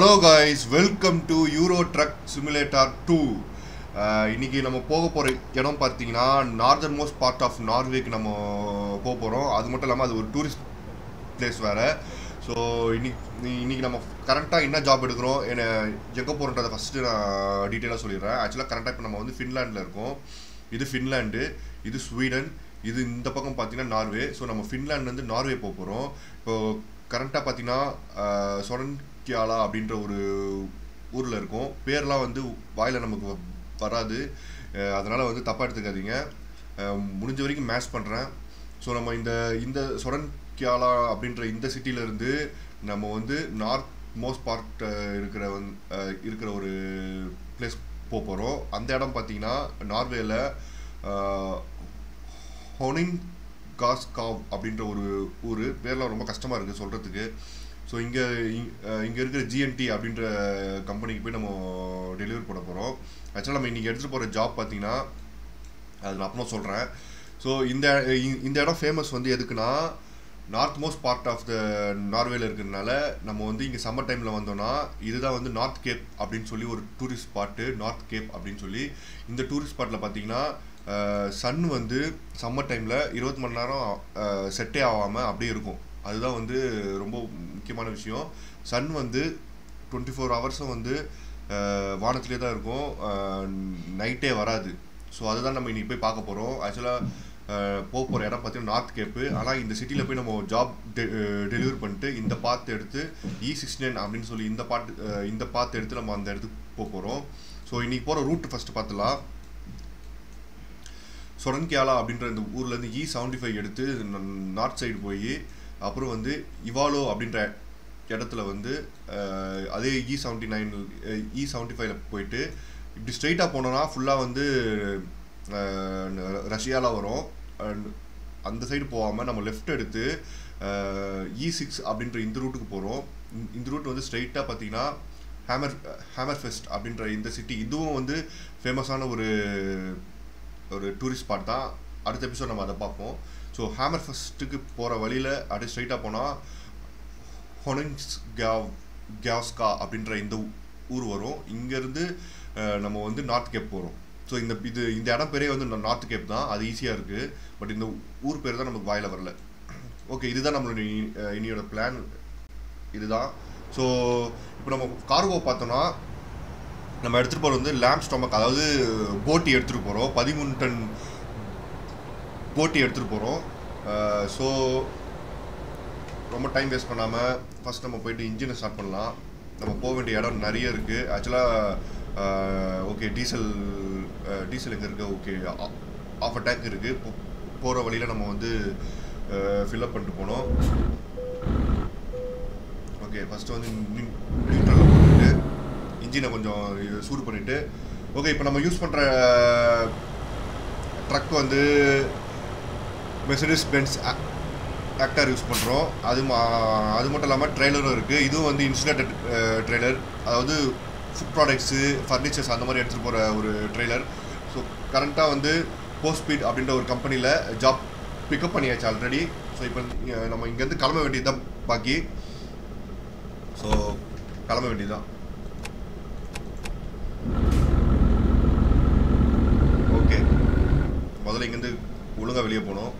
Hello guys welcome to Euro truck simulator two இன்னைக்கு நம்ம போக போகிற இடம் பார்த்தீங்கன்னா நார்தர்ன் மோஸ்ட் பார்ட் ஆஃப் நார்வேக்கு நம்ம போக போகிறோம் அது மட்டும் இல்லாமல் அது ஒரு டூரிஸ்ட் பிளேஸ் வேறு ஸோ இன்னைக்கு இன்னைக்கு நம்ம கரண்ட்டாக என்ன ஜாப் எடுக்கிறோம் என்ன எங்கே போகிறோன்றதை ஃபஸ்ட்டு நான் டீட்டெயிலாக சொல்லிடுறேன் ஆக்சுவலாக கரண்ட்டாக இப்போ நம்ம வந்து ஃபின்லாண்டில் இருக்கோம் இது ஃபின்லாண்டு இது ஸ்வீடன் இது இந்த பக்கம் பார்த்தீங்கன்னா நார்வே ஸோ நம்ம ஃபின்லாண்ட்லேருந்து நார்வே போக போகிறோம் இப்போ கரண்ட்டாக பார்த்தீங்கன்னா சொரன்கியாலா அப்படின்ற ஒரு ஊரில் இருக்கும் பேர்லாம் வந்து வாயில் நமக்கு வ- வராது அஹ் அதனால வந்து தப்பாக எடுத்துக்காதீங்க அஹ் முடிஞ்ச வரைக்கும் மேட்ச் பண்ணுறேன் ஸோ நம்ம இந்த இந்த சொரன்கியாலா அப்படின்ற இந்த சிட்டியிலேருந்து நம்ம வந்து நார்த் மோஸ்ட் பார்ட் இருக்கிற வந் அஹ் இருக்கிற ஒரு பிளேஸ் போக போகிறோம் அந்த இடம் பார்த்தீங்கன்னா நார்வேல ஹொனிங் காஸ்காவ் அப்படின்ற ஒரு ஊர் பேர்லாம் ரொம்ப கஷ்டமாக இருக்குது சொல்கிறதுக்கு ஸோ இங்கே இங்கே இருக்கிற ஜிஎன்டி அப்படின்ற கம்பெனிக்கு போய் நம்ம டெலிவரி பண்ண போகிறோம் ஆக்சுவலாக நம்ம இன்றைக்கி எடுத்துகிட்டு போகிற ஜாப் பார்த்தீங்கன்னா அது நான் அப்புறம் சொல்கிறேன் ஸோ இந்த இ- இந்த இடம் ஃபேமஸ் வந்து எதுக்குன்னா north most part of the நார்வேல இருக்கிறதுனால நம்ம வந்து இங்கே சம்மர் டைமில் வந்தோம்னா இதுதான் வந்து நார்த் கேப் அப்படின்னு சொல்லி ஒரு டூரிஸ்ட் ஸ்பாட்டு நார்த் கேப் அப்படின்னு சொல்லி இந்த டூரிஸ்ட் ஸ்பாட்டில் பார்த்தீங்கன்னா சன் வந்து சம்மர் டைமில் இருபத்தி மணி நேரம் செட்டே ஆகாமல் அப்படியே இருக்கும் அதுதான் வந்து ரொம்ப முக்கியமான விஷயம் சன் வந்து டுவெண்ட்டி ஃபோர் ஹவர்ஸும் வந்து வானத்திலே தான் இருக்கும் நைட்டே வராது ஸோ அதுதான் நம்ம இன்னைக்கு போய் பார்க்க போகிறோம் ஆக்சுவலாக போக போகிற இடம் பார்த்தீங்கன்னா நார்த் கேப்பு ஆனால் இந்த சிட்டியில் போய் நம்ம ஜாப் டெலிவரி பண்ணிட்டு இந்த பாத்து எடுத்து இ சிக்ஸ் நைன் அப்படின்னு சொல்லி இந்த பாட்டு அஹ், இந்த பாத்து எடுத்து நம்ம அந்த இடத்துக்கு போக போகிறோம் ஸோ இன்னைக்கு போகிற ரூட் ஃபஸ்ட்டு பார்த்துலாம் சொரன்கியாலா அப்படின்ற இந்த ஊர்லேருந்து இ செவன்டி ஃபைவ் எடுத்து நார்த் சைடு போய் அப்புறம் வந்து இவாலோ அப்படின்ற இடத்துல வந்து அஹ், அதே E seventy nine E seventy ஃபைவ்ல போயிட்டு இப்படி ஸ்ட்ரைட்டாக போனோன்னா ஃபுல்லாக வந்து ரஷ்யாவில் வரும் And அந்த சைடு போகாமல் நம்ம லெஃப்ட் எடுத்து இ சிக்ஸ் அப்படின்ற இந்த ரூட்டுக்கு போகிறோம் இந்த ரூட் வந்து ஸ்ட்ரைட்டாக பார்த்தீங்கன்னா ஹேமர் ஹேமர் ஃபெஸ்ட் அப்படின்ற இந்த சிட்டி இதுவும் வந்து ஃபேமஸான ஒரு ஒரு டூரிஸ்ட் ஸ்பாட் தான் அடுத்த எபிசோட் நம்ம அதை பார்ப்போம் ஸோ ஹேமர் ஃபெஸ்ட்டுக்கு போகிற வழியில் அப்படியே ஸ்ட்ரைட்டாக போனால் ஹொனங்ஸ் கேவ் கேவ்ஸ்கா அப்படின்ற இந்த ஊ- ஊர் வரும் இங்கேருந்து நம்ம வந்து நார்த் கேப் போகிறோம் ஸோ இந்த இது இந்த இடம் பேரே வந்து நார்த் கேப் தான் அது ஈஸியாக இருக்குது பட் இந்த ஊர் பேர் தான் நமக்கு வாயில் வரல ஓகே இதுதான் நம்மளோட இனி- அஹ் இனியோட பிளான் இதுதான் ஸோ இப்போ நம்ம கார்கோ பார்த்தோன்னா நம்ம எடுத்துகிட்டு போகிறது வந்து லேம்ப் ஸ்டொமக் அதாவது போட்டி எடுத்துகிட்டு போகிறோம் பதிமூணு டன் போட்டி எடுத்துகிட்டு போகிறோம் ஸோ ரொம்ப டைம் வேஸ்ட் பண்ணாமல் ஃபஸ்ட் நம்ம போயிட்டு இன்ஜினை ஸ்டார்ட் பண்ணலாம் நம்ம போக வேண்டிய இடம் நிறைய இருக்குது ஆக்சுவலாக ஓகே டீசல் டீசல் எங்கே இருக்குது ஓகே ஆஃப் அ டேங்க் இருக்குது போகிற வழியில் நம்ம வந்து ஃபில்அப் பண்ணிட்டு போனோம் ஓகே ஃபஸ்ட்டு வந்து நியூட்ரலில் போட்டுட்டு இன்ஜினை கொஞ்சம் இது சூடு பண்ணிவிட்டு ஓகே இப்போ நம்ம யூஸ் பண்ணுற ட்ரக் வந்து மெசடிஸ் பென்ஸ் ஆக்டார் யூஸ் பண்ணுறோம் அது மா- அது மட்டும் இல்லாமல் ட்ரெய்லரும் இருக்குது இதுவும் வந்து இன்சுலேட்டட் ட்ரெய்லர் அதாவது ஃபுட் ப்ராடக்ட்ஸு ஃபர்னிச்சர்ஸ் அந்த மாதிரி எடுத்துகிட்டு போகிற ஒரு ட்ரெய்லர் ஸோ கரண்ட்டாக வந்து போஸ்ட் ஸ்பீட் அப்படின்ற ஒரு கம்பெனியில் ஜாப் பிக்கப் பண்ணியாச்சு ஆல்ரெடி ஸோ இப்போ நம்ம இங்கேருந்து கிளம்ப வேண்டியது தான் பாக்கி ஸோ கிளம்ப வேண்டியதுதான் ஓகே முதல்ல இங்கேருந்து ஒழுங்காக வெளியே போகணும்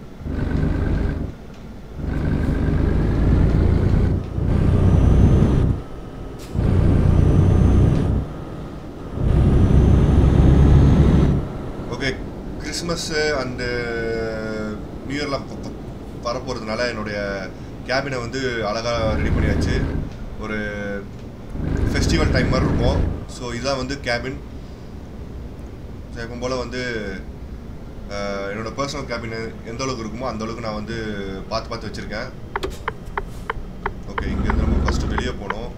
ஓகே கிறிஸ்மஸ்ஸு அண்டு நியூ இயர்லாம் வரப்போகிறதுனால என்னுடைய கேபினை வந்து அழகாக ரெடி பண்ணியாச்சு ஒரு ஃபெஸ்டிவல் டைம் மாதிரி இருக்கும் ஸோ இதுதான் வந்து கேபின் ஸோ எப்பவும் போல் வந்து அஹ், என்னோட பர்சனல் கேபின் எந்த அளவுக்கு இருக்குமோ அந்த அளவுக்கு நான் வந்து பார்த்து பார்த்து வச்சுருக்கேன் ஓகே இங்கேருந்து நம்ம ஃபஸ்ட்டு வெளியே போனோம்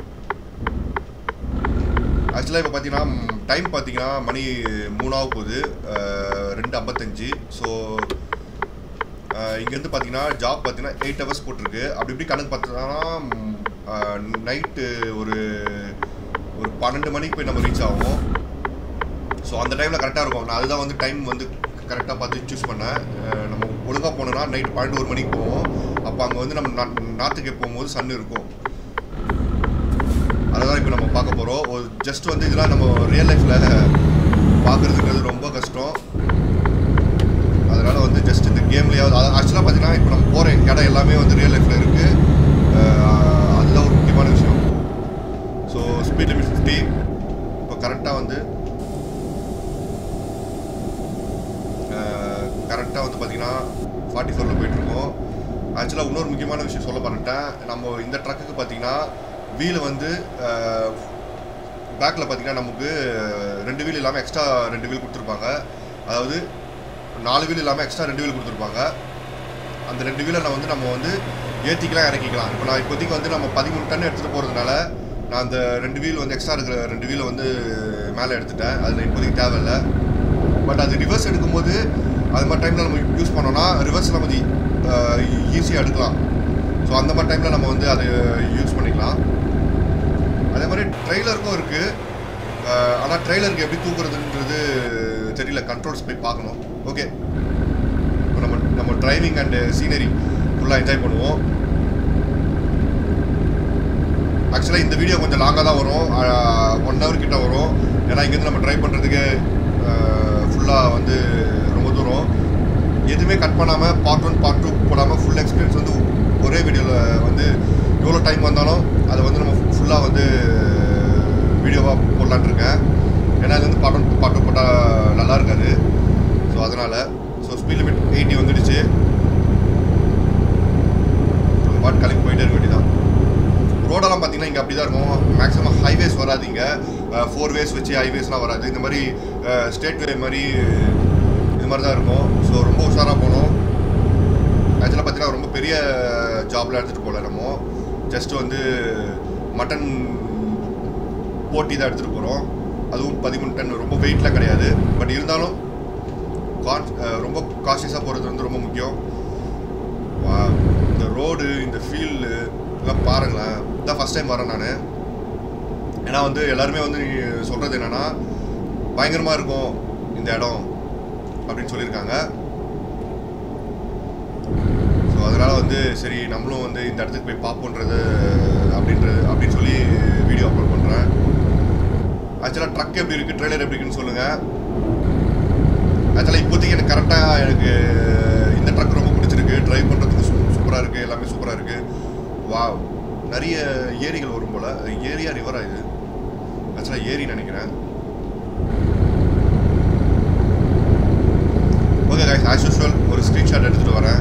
ஆக்சுவலாக இப்போ பார்த்தீங்கன்னா டைம் பார்த்தீங்கன்னா மணி மூணாவது போகுது அஹ், ரெண்டு ஐம்பத்தஞ்சு ஸோ இங்கேருந்து பார்த்தீங்கன்னா ஜாப் பார்த்தீங்கன்னா எயிட் ஹவர்ஸ் போட்டிருக்கு அப்படி இப்படி கணக்கு பார்த்தோன்னா நைட்டு ஒரு ஒரு பன்னெண்டு மணிக்கு போய் நம்ம ரீச் ஆகும் ஸோ அந்த டைமில் கரெக்டாக இருக்கும் நான் அதுதான் வந்து டைம் வந்து கரெக்டாக பார்த்து சூஸ் பண்ணேன் அஹ் நம்ம ஒழுங்காக போனோம்னா நைட் பன்னெண்டு ஒரு மணிக்கு போவோம் அப்போ அங்கே வந்து நம்ம நார்த்துக்கு போகும்போது சன் இருக்கும் தான் இப்போ நம்ம பார்க்க போகிறோம் ஒரு ஜஸ்ட் வந்து இதெல்லாம் நம்ம ரியல் லைஃப்பில் பார்க்குறதுங்கிறது ரொம்ப கஷ்டம் அதனால் வந்து ஜஸ்ட் இந்த கேம்லேயாவது அது ஆக்சுவலாக பார்த்தீங்கன்னா இப்போ நம்ம போகிற இடம் எல்லாமே வந்து ரியல் லைஃப்பில் இருக்குது அதுதான் ஒரு முக்கியமான விஷயம் ஸோ ஸ்பீட் லிமிட் ஃபிஃப்டி இப்போ கரெக்டாக வந்து கரெக்டாக வந்து பார்த்தீங்கன்னா ஃபார்ட்டி ஃபோரில் போயிட்டுருக்கோம் ஆக்சுவலாக இன்னொரு முக்கியமான விஷயம் சொல்ல பண்ணிட்டேன் நம்ம இந்த ட்ரக்குக்கு பார்த்தீங்கன்னா வீலை வந்து பேக்கில் பார்த்தீங்கன்னா நமக்கு ரெண்டு வீல் இல்லாமல் எக்ஸ்ட்ரா ரெண்டு வீல் கொடுத்துருப்பாங்க அதாவது நாலு வீல் இல்லாமல் எக்ஸ்ட்ரா ரெண்டு வீல் கொடுத்துருப்பாங்க அந்த ரெண்டு வீலை நான் வந்து நம்ம வந்து ஏற்றிக்கலாம் இறக்கிக்கலாம் இப்போ நான் இப்போதைக்கு வந்து நம்ம பதிமூணு டன் எடுத்துகிட்டு போகிறதுனால நான் அந்த ரெண்டு வீல் வந்து எக்ஸ்ட்ரா இருக்கிற ரெண்டு வீலை வந்து மேலே எடுத்துட்டேன் அதில் இப்போதைக்கு தேவையில்லை பட் அது ரிவர்ஸ் எடுக்கும்போது அது மாதிரி டைமில் நம்ம யூஸ் பண்ணோம்னா ரிவர்ஸ் நம்ம ஈஸியாக எடுக்கலாம் ஸோ அந்த மாதிரி டைமில் நம்ம வந்து அதை யூஸ் பண்ணிக்கலாம் அதே மாதிரி ட்ரெய்லருக்கும் இருக்குது ஆனால் ட்ரெய்லருக்கு எப்படி தூக்குறதுன்றது தெரியல கண்ட்ரோல்ஸ் போய் பார்க்கணும் ஓகே இப்போ நம்ம நம்ம டிரைவிங் அண்டு சீனரி ஃபுல்லாக என்ஜாய் பண்ணுவோம் ஆக்சுவலாக இந்த வீடியோ கொஞ்சம் லாங்காக தான் வரும் ஒன் ஹவர் கிட்ட வரும் ஏன்னா இங்கேருந்து நம்ம ட்ரைவ் பண்ணுறதுக்கு ஃபுல்லாக வந்து ரொம்ப தூரம் எதுவுமே கட் பண்ணாமல் பார்ட் ஒன் பார்ட் டூ போடாமல் ஃபுல் எக்ஸ்பீரியன்ஸ் வந்து ஒரே வீடியோவில் வந்து எவ்வளோ டைம் வந்தாலும் அதை வந்து நம்ம ஃபுல்லாக வந்து வீடியோவாக போடலான் இருக்கேன் ஏன்னா இது வந்து பார்ட் ஒன் பார்ட் டூ போட்டால் நல்லா இருக்காது ஸோ அதனால் ஸோ ஸ்பீட் லிமிட் எயிட்டி வந்துடுச்சு நம்ம பாட்டு கிளம்பி போயிட்டே இருக்க வேண்டியதான் ரோடெல்லாம் பார்த்தீங்கன்னா இங்கே அப்படி தான் இருக்கும் மேக்ஸிமம் ஹைவேஸ் வராது இங்கே ஃபோர் வேஸ் வச்சு ஹைவேஸ்லாம் வராது இந்த மாதிரி ஸ்டேட் வே மாதிரி இது மாதிரி தான் இருக்கும் ஸோ ரொம்ப உஷாராக போகணும் ஆக்சுவலாக பார்த்தீங்கன்னா ரொம்ப பெரிய ஜாப்லாம் எடுத்துகிட்டு போகல நம்ம ஜஸ்ட் வந்து மட்டன் போட்டி தான் எடுத்துகிட்டு போகிறோம் அதுவும் பதிமூணு டன் ரொம்ப வெயிட்லாம் கிடையாது பட் இருந்தாலும் கான் ரொம்ப காஷியஸாக போகிறது வந்து ரொம்ப முக்கியம் இந்த ரோடு இந்த ஃபீல்டு இதெல்லாம் பாருங்களேன் இதான் ஃபஸ்ட் டைம் வரேன் நான் ஏன்னா வந்து எல்லாருமே வந்து சொல்கிறது என்னென்னா பயங்கரமாக இருக்கும் இந்த இடம் அப்படின்னு சொல்லியிருக்காங்க ஸோ அதனால் வந்து சரி நம்மளும் வந்து இந்த இடத்துக்கு போய் பார்ப்போன்றது அப்படின்றது அப்படின்னு சொல்லி வீடியோ அப்லோட் பண்ணுறேன் ஆக்சுவலாக ட்ரக் எப்படி இருக்குது ட்ரெய்லர் எப்படி இருக்குன்னு சொல்லுங்கள் ஆக்சுவலாக இப்போதைக்கு எனக்கு கரெக்டாக எனக்கு இந்த ட்ரக் ரொம்ப பிடிச்சிருக்கு ட்ரைவ் பண்ணுறதுக்கு சூப்பராக இருக்குது எல்லாமே சூப்பராக இருக்குது வா நிறைய ஏரிகள் வரும் போல் ஏரியா ரிவரா இது ஆக்சுவலாக ஏரி நினைக்கிறேன் ஓகே கைஸ் ஆஸ் யூஸ்வல் ஒரு ஸ்க்ரீன்ஷாட் எடுத்துகிட்டு வரேன்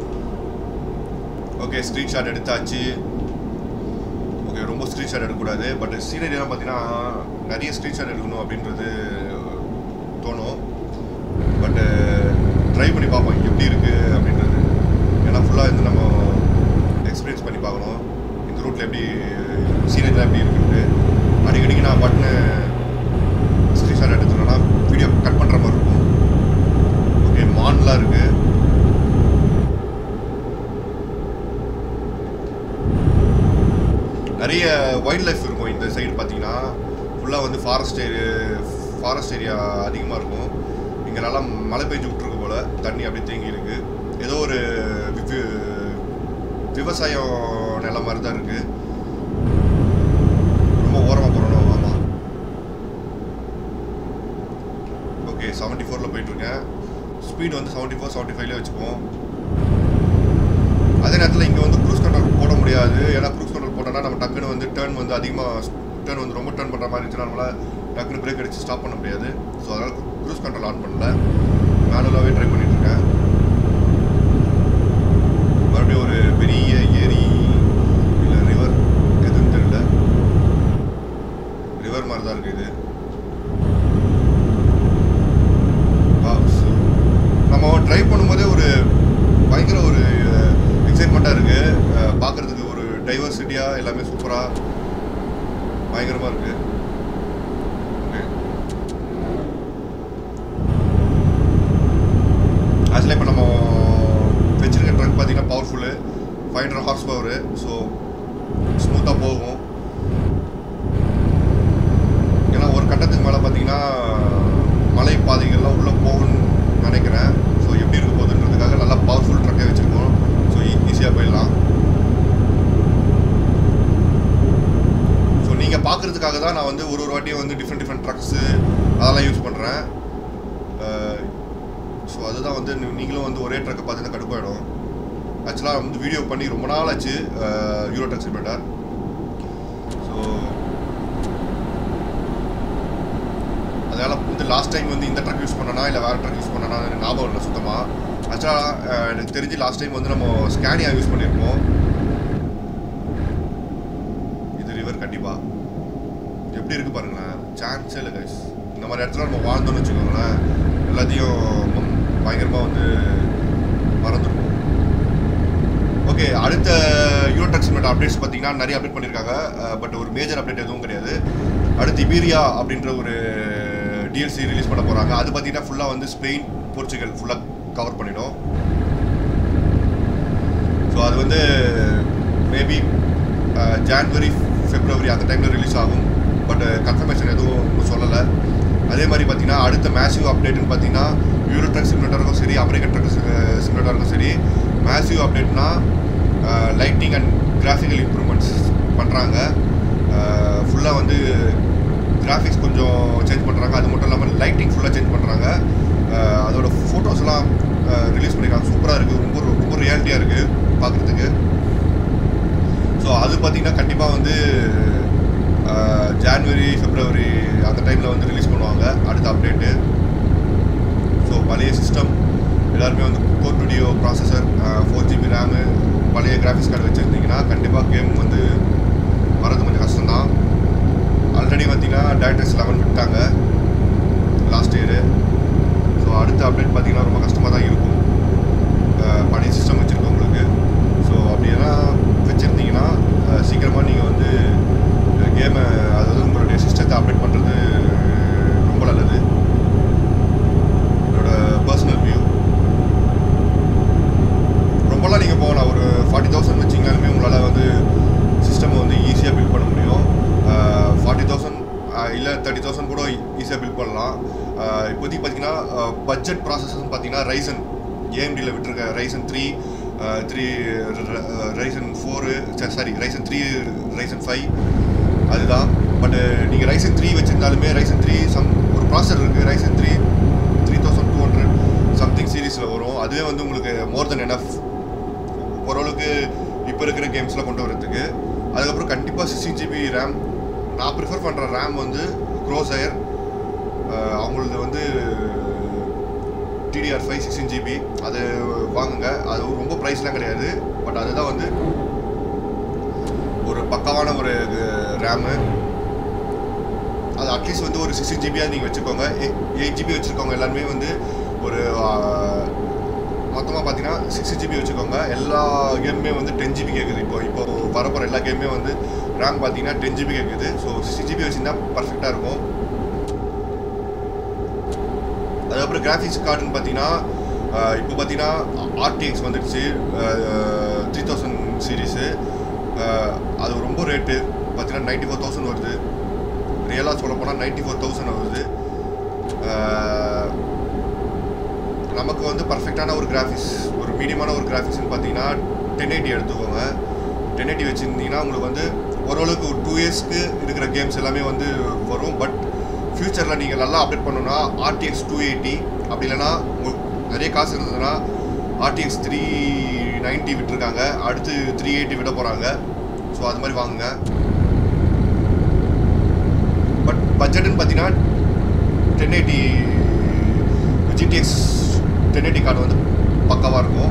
ஓகே ஸ்க்ரீன்ஷாட் எடுத்தாச்சு ஓகே ரொம்ப ஸ்க்ரீன்ஷாட் எடுக்கக்கூடாது பட் சீனரியெல்லாம் பார்த்தீங்கன்னா நிறைய ஸ்க்ரீன்ஷாட் எடுக்கணும் அப்படின்றது தோணும் பட்டு ட்ரை பண்ணி பார்ப்போம் எப்படி இருக்குது அப்படின்றது ஏன்னா ஃபுல்லாக வந்து நம்ம எக்ஸ்பீரியன்ஸ் பண்ணி பார்க்கணும் இந்த ரூட்டில் எப்படி சீனரியில் எப்படி இருக்குன்ட்டு அடிக்கடிக்கு நான் பட்னு ஸ்க்ரீன்ஷாட் எடுத்துட்டோன்னா வீடியோ கட் பண்ணுற மாதிரி இருக்கும் ஓகே மான்லாம் இருக்குது நிறைய வைல்ட் லைஃப் இருக்கும் இந்த சைடு பார்த்தீங்கன்னா ஃபுல்லாக வந்து ஃபாரஸ்ட் ஏரியா ஃபாரஸ்ட் ஏரியா அதிகமாக இருக்கும் இங்கே நல்லா மழை பெஞ்சு விட்ருக்கு போல் தண்ணி அப்படியே தேங்கி இருக்கு ஏதோ ஒரு விவசாயம் நிலம் மாதிரி தான் இருக்குது ரொம்ப ஓரமாக போகிறோம் ஆமாம் ஓகே செவன்ட்டி ஃபோரில் போயிட்டுருக்கேன் ஸ்பீட் வந்து செவன்ட்டி ஃபோர் செவன்ட்டி ஃபைவ்ல வச்சுப்போம் அதே நேரத்தில் இங்கே வந்து க்ரூஸ் கண்ட்ரோல் போட முடியாது ஏன்னா க்ரூஸ் கண்ட்ரோல் போட்டோம்னா நம்ம டக்குன்னு வந்து டேர்ன் வந்து அதிகமாக டேர்ன் வந்து ரொம்ப டேர்ன் பண்ணுற மாதிரி இருந்துச்சுன்னா நம்மளால் டக்குன்னு பிரேக் அடித்து ஸ்டாப் பண்ண முடியாது ஸோ அதனால் க்ரூஸ் கண்ட்ரோல் ஆன் பண்ணல மேனுவலாகவே ட்ரை பண்ணிகிட்ருக்கேன் மறுபடியும் ஒரு பெரிய ஏரி இல்லை ரிவர் எதுன்னு தெரியல ரிவர் மாதிரி தான் இருக்குது இது நம்ம ட்ரைவ் பண்ணும்போதே ஒரு பயங்கர ஒரு எக்ஸைட்மெண்ட்டாக இருக்குது பார்க்குறதுக்கு ஒரு டைவர்சிட்டியாக எல்லாமே சூப்பராக பயங்கரமாக இருக்குது ஓகே ஆக்சுவலாக இப்போ நம்ம வச்சுருக்க ட்ரக் பார்த்தீங்கன்னா powerful five hundred horse power so ஸ்மூத்தாக போகும் ஏன்னா ஒரு கட்டத்துக்கு மேலே பார்த்தீங்கன்னா மலை பாதைகள்லாம் உள்ளே போகணும்னு நினைக்கிறேன் ஸோ எப்படி இருக்க போகுதுன்றதுக்காக நல்லா பவர்ஃபுல் ட்ரக்கே வச்சுருக்கோம் ஸோ ஈஸியாக போயிடலாம் ஸோ நீங்கள் வந்து டிஃப்ரெண்ட் டிஃப்ரெண்ட் ட்ரக்ஸு அதெல்லாம் யூஸ் பண்ணுறேன் ஸோ அதுதான் வந்து நீ- நீங்களும் வந்து ஒரே ட்ரக்கை பார்த்தீங்கன்னா கடுப்பாயிடும் ஆக்சுவலாக வந்து வீடியோ பண்ணி ரொம்ப நாள் ஆச்சு யூரோ ட்ரக் சிமெண்டர் ஸோ அதனால் வந்து லாஸ்ட் டைம் வந்து இந்த ட்ரக் யூஸ் பண்ணனா இல்லை வேறு ட்ரக் யூஸ் பண்ணனா எனக்கு ஞாபகம் இல்லை சுத்தமாக ஆக்சுவலாக எனக்கு தெரிஞ்சு லாஸ்ட் டைம் வந்து நம்ம ஸ்கேனியா யூஸ் பண்ணியிருப்போம் இது ரிவர் கண்டிப்பாக எப்படி இருக்கு பாருங்களேன் சான்ஸே இல்லை கைஸ் இந்த மாதிரி இடத்துல நம்ம வாழ்ந்தோம்னு வச்சுக்கோங்களேன் எல்லாத்தையும் ம- பயங்கரமா வந்து மறந்துருப்போம் ஓகே அடுத்த யூரோட்ரக் சிமெண்ட் அப்டேட்ஸ் பார்த்தீங்கன்னா நிறைய அப்டேட் பண்ணியிருக்காங்க பட் ஒரு மேஜர் அப்டேட் எதுவும் கிடையாது அடுத்து இபீரியா அப்படின்ற ஒரு டிஎல்சி ரிலீஸ் பண்ண போகிறாங்க அது பார்த்தீங்கன்னா ஃபுல்லாக வந்து ஸ்பெயின் போர்ச்சுகல் ஃபுல்லாக கவர் பண்ணிடும் ஸோ அது வந்து மேபி ஜான்வரி ஃபெப்ரவரி அந்த டைமில் ரிலீஸ் ஆகும் பட் கன்ஃபர்மேஷன் எதுவும் இன்னும் சொல்லலை அதே மாதிரி பார்த்தீங்கன்னா அடுத்த மேசிவ் அப்டேட்னு பார்த்தீங்கன்னா யூரோ ட்ரக் சிமுலேட்டருக்கும் சரி அமெரிக்கன் ட்ரக் சிமுலேட்டருக்கும் சரி மேசிவ் அப்டேட்னா லைட்டிங் அண்ட் கிராஃபிக்கல் இம்ப்ரூவ்மெண்ட்ஸ் பண்ணுறாங்க ஃபுல்லாக வந்து கிராஃபிக்ஸ் கொஞ்சம் சேஞ்ச் பண்ணுறாங்க அது மட்டும் இல்லாமல் லைட்டிங் ஃபுல்லாக சேஞ்ச் பண்ணுறாங்க அதோட ஃபோட்டோஸ்லாம் ரிலீஸ் பண்ணியிருக்காங்க சூப்பராக இருக்குது ரொம்ப ரொம்ப ரியாலிட்டியாக இருக்குது பார்க்குறதுக்கு ஸோ அது பார்த்தீங்கன்னா கண்டிப்பாக வந்து ஜான்வரி பிப்ரவரி அந்த டைமில் வந்து ரிலீஸ் பண்ணுவாங்க அடுத்த அப்டேட்டு ஸோ பழைய சிஸ்டம் எல்லாருமே வந்து core video processor four GB RAM பழைய கிராஃபிக்ஸ் கார்டு வச்சுருந்தீங்கன்னா கண்டிப்பாக கேம் வந்து வரது கொஞ்சம் கஷ்டம்தான் ஆல்ரெடி பார்த்தீங்கன்னா டேரக்டர்ஸ் லெவன் விட்டாங்க லாஸ்ட் இயரு ஸோ அடுத்த அப்டேட் பார்த்தீங்கன்னா ரொம்ப கஷ்டமாக தான் இருக்கும் அஹ் பழைய சிஸ்டம் வச்சுருக்கவங்களுக்கு ஸோ அப்படியெல்லாம் வச்சுருந்தீங்கன்னா சீக்கிரமாக நீங்கள் வந்து கேமை அதாவது உங்களுடைய சிஸ்டத்தை அப்டேட் பண்ணுறது ரொம்ப நல்லது என்னோட பர்சனல் வியூ ரொம்பலாம் நீங்கள் போகலாம் ஒரு ஃபார்ட்டி தௌசண்ட் வச்சிங்கனாலுமே உங்களால் வந்து சிஸ்டமை வந்து ஈஸியாக பில்ட் பண்ண முடியும் ஃபார்ட்டி தௌசண்ட் இல்லை தேர்ட்டி தௌசண்ட் கூட ஈஸியாக பில்ட் பண்ணலாம் அஹ் இப்போதைக்கு பார்த்தீங்கன்னா பட்ஜெட் ப்ராசஸர்னு பார்த்தீங்கன்னா ரைசன் ஏஎம்டியில் விட்டுருக்க Ryzen three three Ryzen four sorry Ryzen three Ryzen five அதுதான் பட்டு நீங்கள் ரைசன் த்ரீ வச்சுருந்தாலுமே ரைசன் த்ரீ சம் ஒரு ப்ராசர் இருக்குது Ryzen three three thousand two hundred something சீரீஸில் வரும் அதுவே வந்து உங்களுக்கு மோர் தென் எனஃப் ஓரளவுக்கு இப்போ இருக்கிற கேம்ஸ்லாம் கொண்டு வரதுக்கு அதுக்கப்புறம் கண்டிப்பாக சிக்ஸ்டீன் ஜிபி ரேம் நான் ப்ரிஃபர் பண்ணுற ரேம் வந்து க்ரோசயர் அவங்களது வந்து டிடிஆர் ஃபைவ் சிக்ஸ்டீன் ஜிபி அது வாங்குங்க அது ரொம்ப ப்ரைஸ்லாம் கிடையாது பட் அதுதான் வந்து ஒரு பக்காவான ஒரு ரேமு அது அட்லீஸ்ட் வந்து ஒரு சிக்ஸ்டீன் ஜிபியாக நீங்கள் வச்சுக்கோங்க எயிட் ஜிபி வச்சுருக்கவங்க எல்லாருமே வந்து ஒரு மொத்தமாக பார்த்தீங்கன்னா சிக்ஸ்டி ஜிபி வச்சுக்கோங்க எல்லா கேமுமே வந்து டென் ஜிபி கேட்குது இப்போ இப்போ வரப்போகிற எல்லா கேமுமே வந்து ரேம் பார்த்தீங்கன்னா டென் ஜிபி கேட்குது ஸோ சிக்ஸ்டி ஜிபி வச்சுருந்தா பர்ஃபெக்டாக இருக்கும் அதுக்கப்புறம் கிராஃபிக்ஸ் கார்டுன்னு பார்த்தீங்கன்னா ஆஹ் இப்போ பார்த்தீங்கன்னா ஆர்டிஎக்ஸ் வந்துடுச்சு த்ரீ தௌசண்ட் சீரீஸு அது ரொம்ப ரேட்டு பார்த்தீங்கன்னா நைன்ட்டி ஃபோர் தௌசண்ட் வருது ரியலாக சொல்ல போனால் நைன்ட்டி ஃபோர் தௌசண்ட் வருது ஆஹ் நமக்கு வந்து பர்ஃபெக்டான ஒரு கிராஃபிக்ஸ் ஒரு மீடியமான ஒரு கிராஃபிக்ஸ்னு பார்த்தீங்கன்னா டென் எயிட்டி எடுத்துக்கோங்க டென் எயிட்டி வச்சுருந்தீங்கன்னா உங்களுக்கு வந்து ஓரளவுக்கு ஒரு டூ இயர்ஸ்க்கு இருக்கிற கேம்ஸ் எல்லாமே வந்து வரும் பட் ஃப்யூச்சரில் நீங்கள் நல்லா அப்டேட் பண்ணணும்னா ஆர்டிஎக்ஸ் டூ எயிட்டி அப்படி இல்லைன்னா உங்களுக்கு நிறைய காசு இருந்ததுன்னா ஆர்டிஎக்ஸ் த்ரீ நைன்ட்டி விட்டுருக்காங்க அடுத்து த்ரீ எயிட்டி விட போகிறாங்க ஸோ அது மாதிரி வாங்குங்க பட் பட்ஜெட்டுன்னு பார்த்தீங்கன்னா ten eighty GTX ten eighty card வந்து பக்காவாக இருக்கும்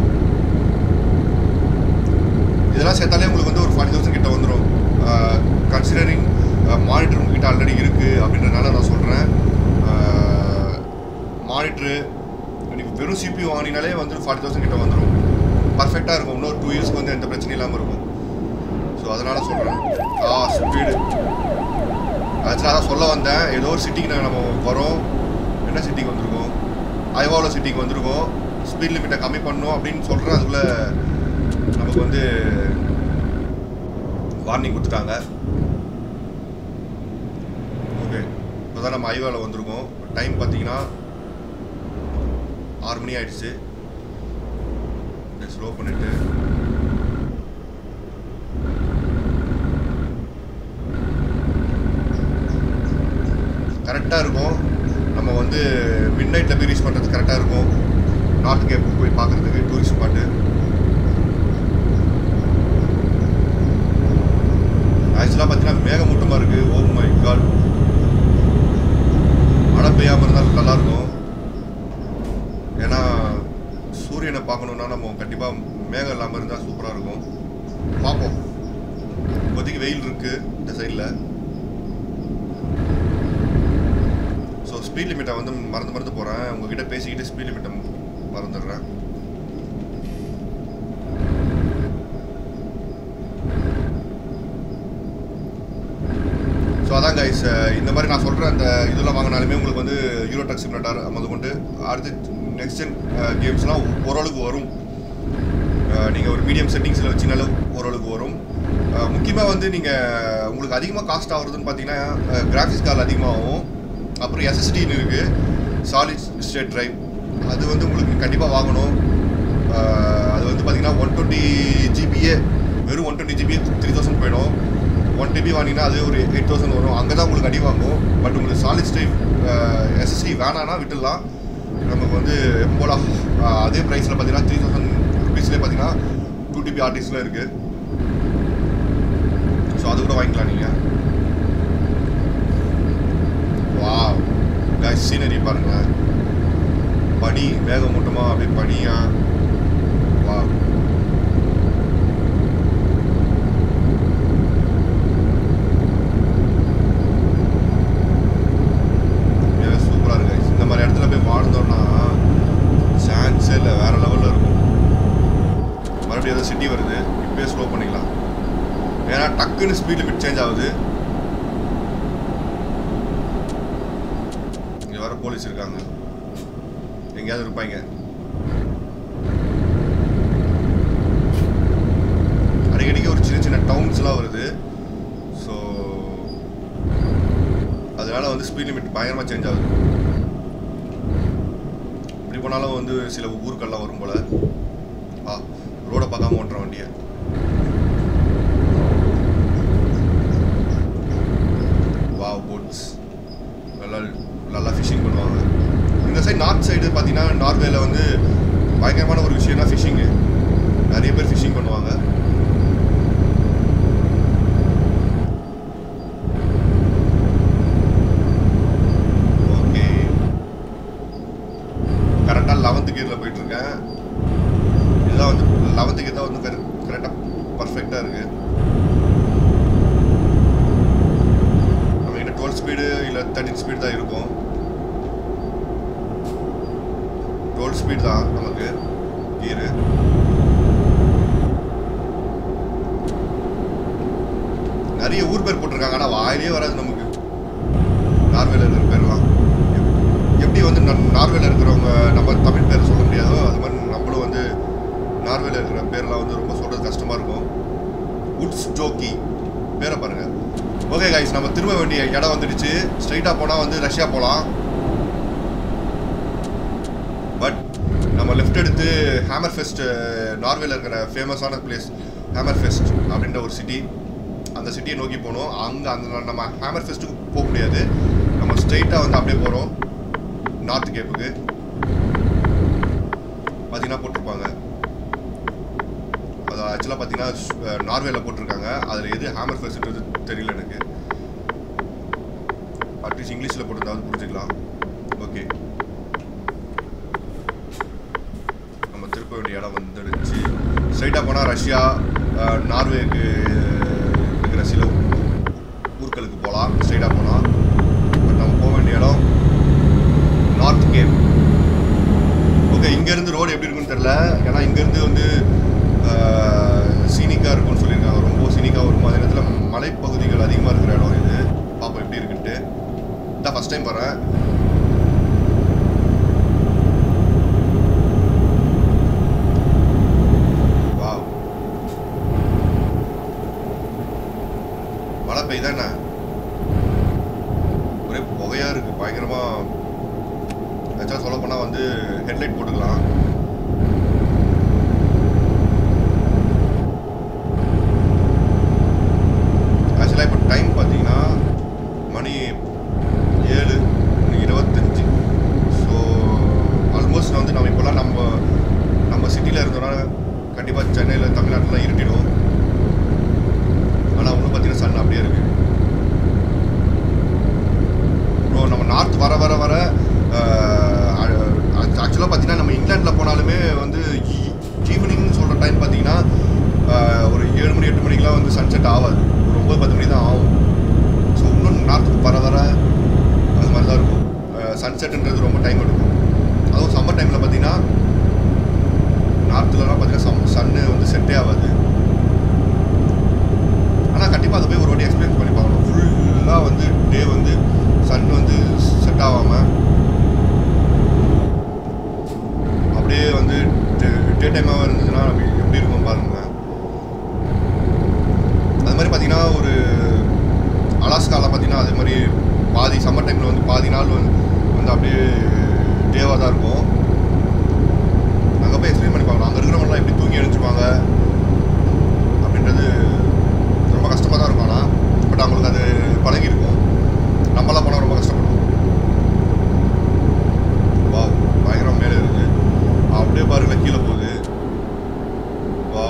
இதெல்லாம் சேர்த்தாலே உங்களுக்கு வந்து ஒரு ஃபார்ட்டி தௌசண்ட் கிட்ட வந்துடும் கன்சிடரிங் மானிட்டர் உங்ககிட்ட ஆல்ரெடி இருக்குது அப்படின்றனால நான் சொல்கிறேன் மானிட்ரு நீங்கள் வெறும் சிபியூ வாங்கினாலே வந்து ஃபார்ட்டி தௌசண்ட் கிட்ட வந்துடும் பர்ஃபெக்டாக இருக்கும் இன்னொரு டூ இயர்ஸ்க்கு வந்து எந்த பிரச்சனையும் இல்லாமல் இருக்கும் ஸோ அதனால் சொல்கிறேன் ஆ ஸ்பீடு ஆக்சுவலாக அதான் சொல்ல வந்தேன் ஏதோ ஒரு சிட்டிக்கு நாங்கள் நம்ம வரோம் என்ன சிட்டிக்கு வந்திருக்கோம் ஐவாவில் சிட்டிக்கு வந்திருக்கோம் ஸ்பீட் லிமிட்டை கம்மி பண்ணணும் அப்படின்னு சொல்கிறேன் அதுக்குள்ளே நமக்கு வந்து வார்னிங் கொடுத்துட்டாங்க ஓகே இப்போ தான் நம்ம ஐவாவில் வந்திருக்கோம் டைம் பார்த்தீங்கன்னா ஆறு மணி ஆயிடுச்சு ஸ்லோ பண்ணிட்டு கரெக்டாக இருக்கும் நம்ம வந்து மிட் நைட்டில் போய் ரீச் பண்ணுறது கரெக்டாக இருக்கும் நார்த் கேப் போய் பார்க்குறதுக்கு டூரிஸ்ட் ஸ்பாட்டு ஆக்சுவலாக பார்த்தீங்கன்னா மேகமூட்டமாக இருக்குது ஓ மை காட் மழை பெய்யாமல் இருந்தால் நல்லாயிருக்கும் ஏன்னா சூரியனை பார்க்கணுன்னா நம்ம கண்டிப்பாக மேகம் இல்லாமல் இருந்தால் சூப்பராக இருக்கும் பார்ப்போம் இப்போதைக்கு வெயில் இருக்குது இந்த சைடில் ஸோ ஸ்பீட் லிமிட்டை வந்து மறந்து மறந்து போகிறேன் உங்ககிட்ட பேசிக்கிட்டு ஸ்பீட் லிமிட்டை மறந்துடுறேன் ஸோ அதான் கைஸ் இந்த மாதிரி நான் சொல்கிற அந்த இதெல்லாம் வாங்கினாலுமே உங்களுக்கு வந்து யூரோ ட்ரக் சிமுலேட்டர் முதல் கொண்டு அடுத்து நெக்ஸ்ட் ஜென் கேம்ஸ்லாம் ஓரளவுக்கு வரும் நீங்கள் ஒரு மீடியம் செட்டிங்ஸில் வச்சிங்கனாலும் ஓரளவுக்கு வரும் முக்கியமாக வந்து நீங்கள் உங்களுக்கு அதிகமாக காஸ்ட் ஆகுறதுன்னு பார்த்தீங்கன்னா கிராஃபிக்ஸ் கார்டு அதிகமாகும் அப்புறம் எஸ்எஸ்டின்னு இருக்குது சாலிட் ஸ்டேட் ட்ரைவ் அது வந்து உங்களுக்கு கண்டிப்பாக வாங்கணும் அஹ், அது வந்து பார்த்தீங்கன்னா ஒன் டுவெண்ட்டி ஜிபியே வெறும் one twenty GB three thousand போயிடும் ஒன் டிபி வாங்கினா அது ஒரு எயிட் தௌசண்ட் வரும் அங்கே தான் உங்களுக்கு அடி வாங்கும் பட் உங்களுக்கு சாலிட் ஸ்டேட் எஸ்எஸ்டி வேணான்னா விட்டுடலாம் நமக்கு வந்து எப்போ போல அஹ், அதே ப்ரைஸில் பார்த்தீங்கன்னா த்ரீ தௌசண்ட் ருபீஸ்லேயே பார்த்தீங்கன்னா டூ டிபி ஆர்டிஸ்டில் இருக்குது ஸோ அது கூட வாங்கிக்கலாம் நீங்கள் வா guys சீனரி பாருங்களேன் பனி மேகமூட்டமாக அப்படியே பனியா வா சூப்பராக இருக்கு guys. இந்த மாதிரி இடத்துல போய் வாழ்ந்தோம்னா சான்ஸே இல்லை வேற லெவலில் இருக்கும் மறுபடியும் ஏதோ சிட்டி வருது இப்பயே ஸ்லோ பண்ணிக்கலாம் ஏன்னா டக்குன்னு ஸ்பீட் லிமிட் சேஞ்ச் ஆகுது இங்கே வர போலீஸ் இருக்காங்க எங்கேயாவது இருப்பாங்க அடிக்கடிக்கு ஒரு சின்ன சின்ன டவுன்ஸ்லாம் வருது ஸோ அதனால வந்து ஸ்பீட் லிமிட் பயங்கரமாக சேஞ்ச் ஆகுது இப்படி போனாலும் வந்து சில ஊருக்கெல்லாம் வரும் போல ஆ ரோடை பார்க்காம ஓட்டுற வண்டியை வாவ் போட்ஸ் நல்லா நல்லா ஃபிஷிங் பண்ணுவாங்க இந்த சைடு நார்த் சைடு பார்த்தீங்கன்னா நார்வேல வந்து பயங்கரமான ஒரு விஷயம்னா ஃபிஷிங்கு நிறைய பேர் ஃபிஷிங் பண்ணுவாங்க ஓகே கரெக்டாக லெவன்த்து கியரில் போயிட்டு இருக்கேன் இதுதான் வந்து லெவன்த்து கியர் தான் வந்து கரெக்டாக பர்ஃபெக்டாக இருக்குது நம்ம கிட்ட டுவெல் ஸ்பீடு இல்லை தேர்ட்டின் ஸ்பீடு தான் இருக்கும் டுவெல் ஸ்பீட் தான் நமக்கு கியரு நிறைய ஊர் பேர் போட்டிருக்காங்க ஆனால் வாயிலே வராது நமக்கு நார்வேல இருக்கிற பேர்லாம் எப்- எப்படி வந்து ந- நார்வேல இருக்கிறவங்க நம்ம தமிழ் பேர் சொல்ல முடியாதோ அது மாதிரி நம்மளும் வந்து நார்வேல இருக்கிற பேர்லாம் வந்து ரொம்ப சொல்கிறது கஷ்டமாக இருக்கும் உட்ஸ் ஜோக்கி பேரை பாருங்க ஓகே கைஸ் நம்ம திரும்ப வேண்டிய இடம் வந்துடுச்சு ஸ்ட்ரைட்டாக போனால் வந்து ரஷ்யா போகலாம் பட் நம்ம லெஃப்ட் எடுத்து ஹேமர் ஃபெஸ்ட் நார்வேல இருக்கிற ஃபேமஸான பிளேஸ் ஹேமர் ஃபெஸ்ட் அப்படின்ற ஒரு சிட்டி அந்த சிட்டியை நோக்கி போகணும் அங்கே அந்த நம்ம ஹேமர் ஃபெஸ்ட்டுக்கு போக முடியாது நம்ம ஸ்ட்ரைட்டாக வந்து அப்படியே போகிறோம் நார்த் கேப்புக்கு பார்த்தீங்கன்னா போட்டிருப்பாங்க அது ஆக்சுவலாக பார்த்தீங்கன்னா நார்வேல போட்டிருக்காங்க அதில் எது ஹேமர் ஃபெஸ்ட்ன்றது தெரியல எனக்கு அட்லீஸ்ட் இங்கிலீஷில் போட்டிருந்தாவது புரிஞ்சுக்கலாம் ஓகே நம்ம திருப்ப வேண்டிய இடம் வந்துடுச்சு ஸ்ட்ரைட்டாக போனால் ரஷ்யா அஹ், நார்வேக்கு இருக்கிற சில ஊர்களுக்கு போகலாம் ஸ்ட்ரைட்டாக போனால் பட் நம்ம போக வேண்டிய இடம் நார்த் கேப் ஓகே இங்கேருந்து ரோடு எப்படி இருக்குன்னு தெரில ஏன்னா இங்கேருந்து வந்து சீனிக்காக இருக்கும்னு சொல்லியிருக்காங்க ரொம்ப சீனிக்காக இருக்கும் அதே நேரத்தில் மலைப்பகுதிகள் அதிகமாக இருக்கிற இடம் இது பார்ப்போம் எப்படி இருக்குன்ட்டு இதான் ஃபஸ்ட் டைம் வரேன் வாவ் மழை பெய்யுதா என்ன ஒரே புகையா இருக்கு பயங்கரமா ஆக்சுவலாக சொல்ல போனால் வந்து ஹெட்லைட் போட்டுக்கலாம் ஆக்சுவலாக இப்போ டைம் பார்த்தீங்கன்னா மணி ஏழு கண்டிப்பாக சென்னையில் தமிழ்நாட்டில் இருட்டிடும் ஆனால் இன்னும் பார்த்தீங்கன்னா சன் அப்படியே இருக்கு ப்ரோ நம்ம நார்த் வர வர வர ஆக்சுவலாக பார்த்தீங்கன்னா நம்ம இங்கிலாண்டில் போனாலுமே வந்து ஈவினிங் சொல்கிற டைம் பார்த்தீங்கன்னா ஆஹ், ஒரு ஏழு மணி எட்டு மணிக்கெலாம் வந்து சன்செட் ஆகாது ஒரு ஒம்பது பத்து மணி தான் ஆகும் ஸோ இன்னும் நார்த்துக்கு வர வர அது மாதிரி தான் இருக்கும் சன்செட்டுன்றது ரொம்ப டைம் எடுக்கும் அதுவும் சம்மர் டைமில் பார்த்தீங்கன்னா நார்த்துலலாம் பார்த்தீங்கன்னா சம் சன்னு வந்து செட்டே ஆகாது ஆனால் கண்டிப்பாக அதை போய் ஒரு வாட்டி எக்ஸ்பீரியன்ஸ் பண்ணி பார்க்கணும் ஃபுல்லாக வந்து டே வந்து சன் வந்து செட் ஆகாமல் அப்படியே வந்து டே டைமாக இருந்ததுன்னா நம்ம எப்படி இருக்கும் பாருங்களேன் அது மாதிரி பார்த்தீங்கன்னா ஒரு அலாஸ்காவில் பார்த்தீங்கன்னா அதே மாதிரி பாதி சம்மர் டைமில் வந்து பாதி நாள் வந்து வந்து அப்படியே டேவாக தான் இருக்கும் அங்கே போய் எக்ஸ்பிளைன் பண்ணி பார்க்கலாம் அங்கே இருக்கிறவங்களாம் எப்படி தூங்கி எழுந்துருப்பாங்க அப்படின்றது ரொம்ப கஷ்டமாக தான் இருக்கும் ஆனால் பட் அவங்களுக்கு அது பழகி இருக்கும் நம்மளாம் போனால் ரொம்ப கஷ்டப்படுவோம் வா பயங்கரம் மேலே இருக்கு அப்படியே பாருங்களேன் கீழே போகுது வா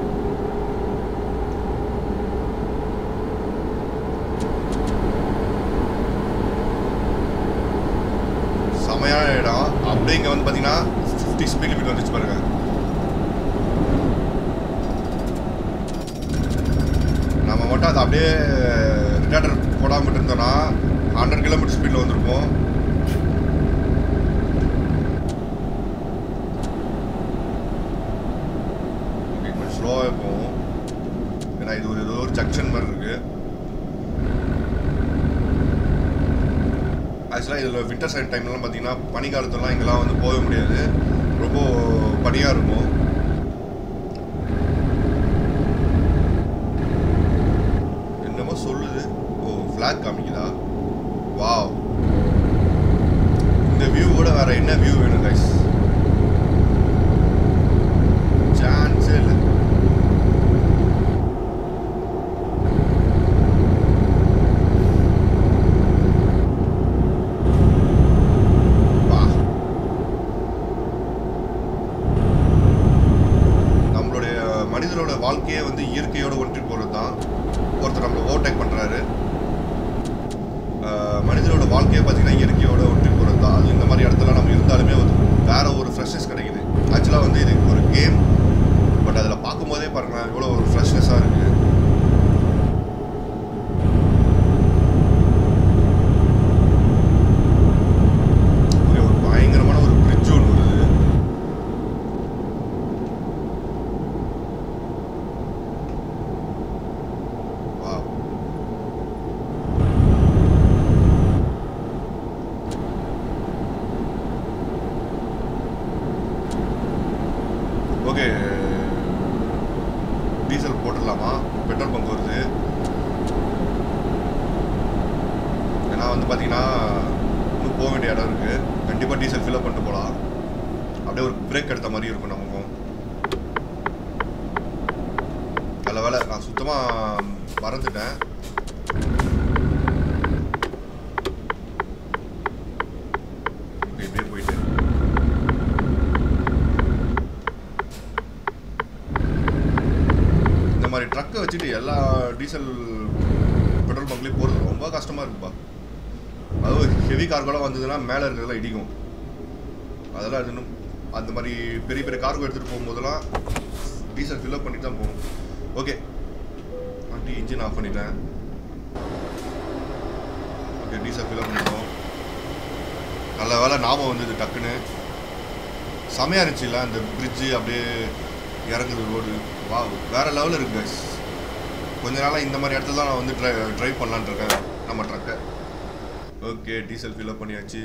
செமையான இடம் அப்படியே இங்கே வந்து பார்த்தீங்கன்னா ஃபிஃப்டி ஸ்பீட் லிமிட் வந்துச்சு பாருங்க நம்ம மட்டும் அதை அப்படியே ரிட்டார்டர் போடாமல் இருந்தோம்னா ஹண்ட்ரட் கிலோமீட்டர் ஸ்பீடில் வந்திருப்போம் ஓகே கொஞ்சம் ஸ்லோவாக போகும் ஏன்னா இது ஒரு ஏதோ ஒரு ஜங்ஷன் மாதிரி இருக்குது ஆக்சுவலாக இதில் வின்டர் சைட் டைம்லாம் பார்த்தீங்கன்னா பனி காலத்துலலாம் இங்கெல்லாம் வந்து போக முடியாது ரொம்ப பனியாக இருக்கும் என்னமோ சொல்லுது ஓ ஃப்ளாக் காமிக்குதா வாவ் இந்த வியூவோட வேற என்ன வியூ வேணும் கைஸ் சான்ஸே இல்லை வா நம்மளுடைய மனிதனோட வாழ்க்கையே வந்து இயற்கையோட ஒன்றி போகிறது தான் ஒருத்தர் நம்மளை ஓவர்டேக் பண்ணுறாரு மனிதனோட வாழ்க்கையை பார்த்தீங்கன்னா இயற்கையோட ஒன்றி போகிறது தான் அது இந்த மாதிரி இடத்துல நம்ம இருந்தாலுமே வந்து வேற ஒரு ஃப்ரெஷ்னஸ் கிடைக்குது ஆக்சுவலாக வந்து இது ஒரு கேம் பட் அதில் பார்க்கும்போதே பாருங்களேன் எவ்வளோ ஒரு ஃப்ரெஷ்னஸாக இருக்குது ஒரே ஒரு பயங்கரமான ஒரு பிரிட்ஜ் ஒன்று வருது Wow. ஓகே டீசல் போட்டுடலாமா பெட்ரோல் பங்க் வருது ஏன்னா வந்து பார்த்தீங்கன்னா இன்னும் போக வேண்டிய இடம் இருக்குது கண்டிப்பாக டீசல் ஃபில்அப் பண்ணிட்டு போகலாம் அப்படியே ஒரு பிரேக் எடுத்த மாதிரி இருக்கும் நமக்கும் நல்ல வேலை நான் சுத்தமாக மறந்துட்டேன் Okay, இப்படியே போயிட்டு இந்த மாதிரி ட்ரக்கை வச்சுட்டு எல்லா டீசல் பெட்ரோல் பங்க்லேயும் போகிறது ரொம்ப கஷ்டமாக இருக்குப்பா அதுவும் ஹெவி கார்கோலாம் வந்ததுன்னா மேலே இருக்கிறதெல்லாம் இடிக்கும் அதெல்லாம் அது இன்னும் அந்த மாதிரி பெரிய பெரிய கார்கோ எடுத்துகிட்டு போகும்போதெல்லாம் டீசல் ஃபில்அப் பண்ணிட்டு தான் போகணும் ஓகே வண்டி இன்ஜின் ஆஃப் பண்ணிட்டேன் ஓகே டீசல் ஃபில்அப் பண்ணிட்டோம் நல்ல வேலை ஞாபகம் வந்தது டக்குன்னு செமையாக இருந்துச்சுல்ல அந்த பிரிட்ஜு அப்படியே இறங்குது ரோடு வா வேற லெவலில் இருக்கு guys. கொஞ்ச நாளாக இந்த மாதிரி இடத்துல தான் நான் வந்து ட்ரை ட்ரைவ் பண்ணலான்னு இருக்கேன் நம்ம ட்ரக்கை ஓகே டீசல் ஃபில்அப் பண்ணியாச்சு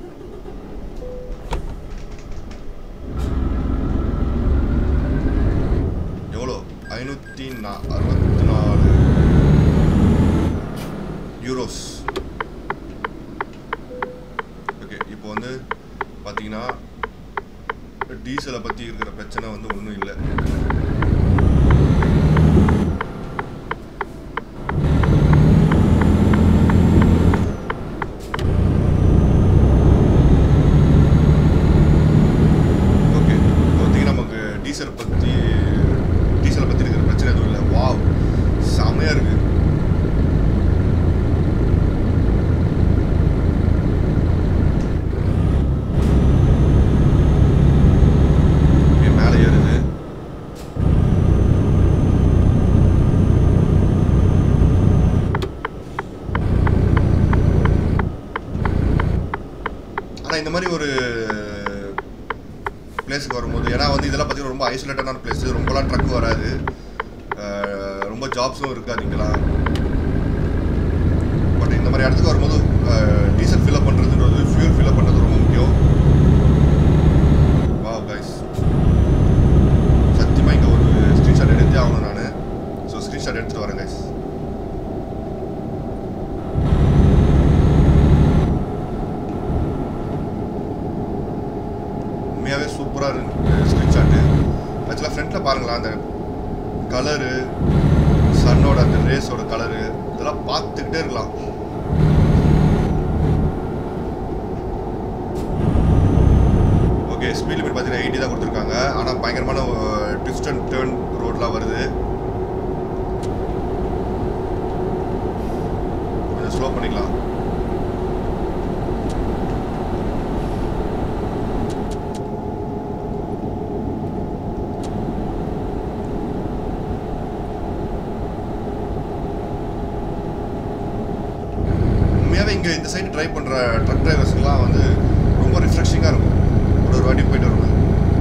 எவ்வளோ ஐநூற்றி நா அறுபத்தி நாலு யூரோஸ் ஓகே இப்போ வந்து பார்த்தீங்கன்னா டீசலை பற்றி இருக்கிற பிரச்சனை வந்து ஒன்றும் இல்லை ஓகே இப்போதைக்கு நமக்கு டீசல் பற்றி மாதிரி ஒரு பிளேஸுக்கு வரும்போது ஏன்னா வந்து இதெல்லாம் பார்த்தீங்கன்னா ரொம்ப ஐசோலேட்டடான பிளேஸ் ரொம்பலாம் ட்ரக் வராது அஹ், ரொம்ப ஜாப்ஸும் இருக்காது இங்கெல்லாம் பட் இந்த மாதிரி இடத்துக்கு வரும்போது டீசல் ஃபில்அப் பண்ணுறதுன்றது ஃபியூல் ஃபில்அப் பண்ணுறது ரொம்ப முக்கியம் வா கைஸ் சத்தியமாக இங்கே ஒரு ஸ்க்ரீன்ஷாட் எடுத்தே ஆகணும் நான் ஸோ ஸ்க்ரீன்ஷாட் எடுத்துகிட்டு வரேன் கைஸ் உண்மையாகவே சூப்பராக இருக்கு ஸ்க்ரீன்ஷாட்டு ஆக்சுவலாக ஃப்ரண்ட்டில் பாருங்களேன் அந்த கலரு சன்னோட அந்த ரேஸோட கலரு இதெல்லாம் பார்த்துக்கிட்டே இருக்கலாம் ஓகே ஸ்பீட் லிமிட் பார்த்தீங்கன்னா எயிட்டி தான் கொடுத்துருக்காங்க ஆனால் பயங்கரமான ட்விஸ்ட் அண்ட் டேர்ன் ரோட்லாம் வருது கொஞ்சம் ஸ்லோ பண்ணிக்கலாம் உண்மையாகவே இங்கே இந்த சைடு ட்ரைவ் பண்ணுற ட்ரக் டிரைவர்ஸ்க்குலாம் வந்து ரொம்ப ரிஃப்ரெஷிங்காக இருக்கும் ஒரு ஒரு வாட்டி போயிட்டு வருவேன்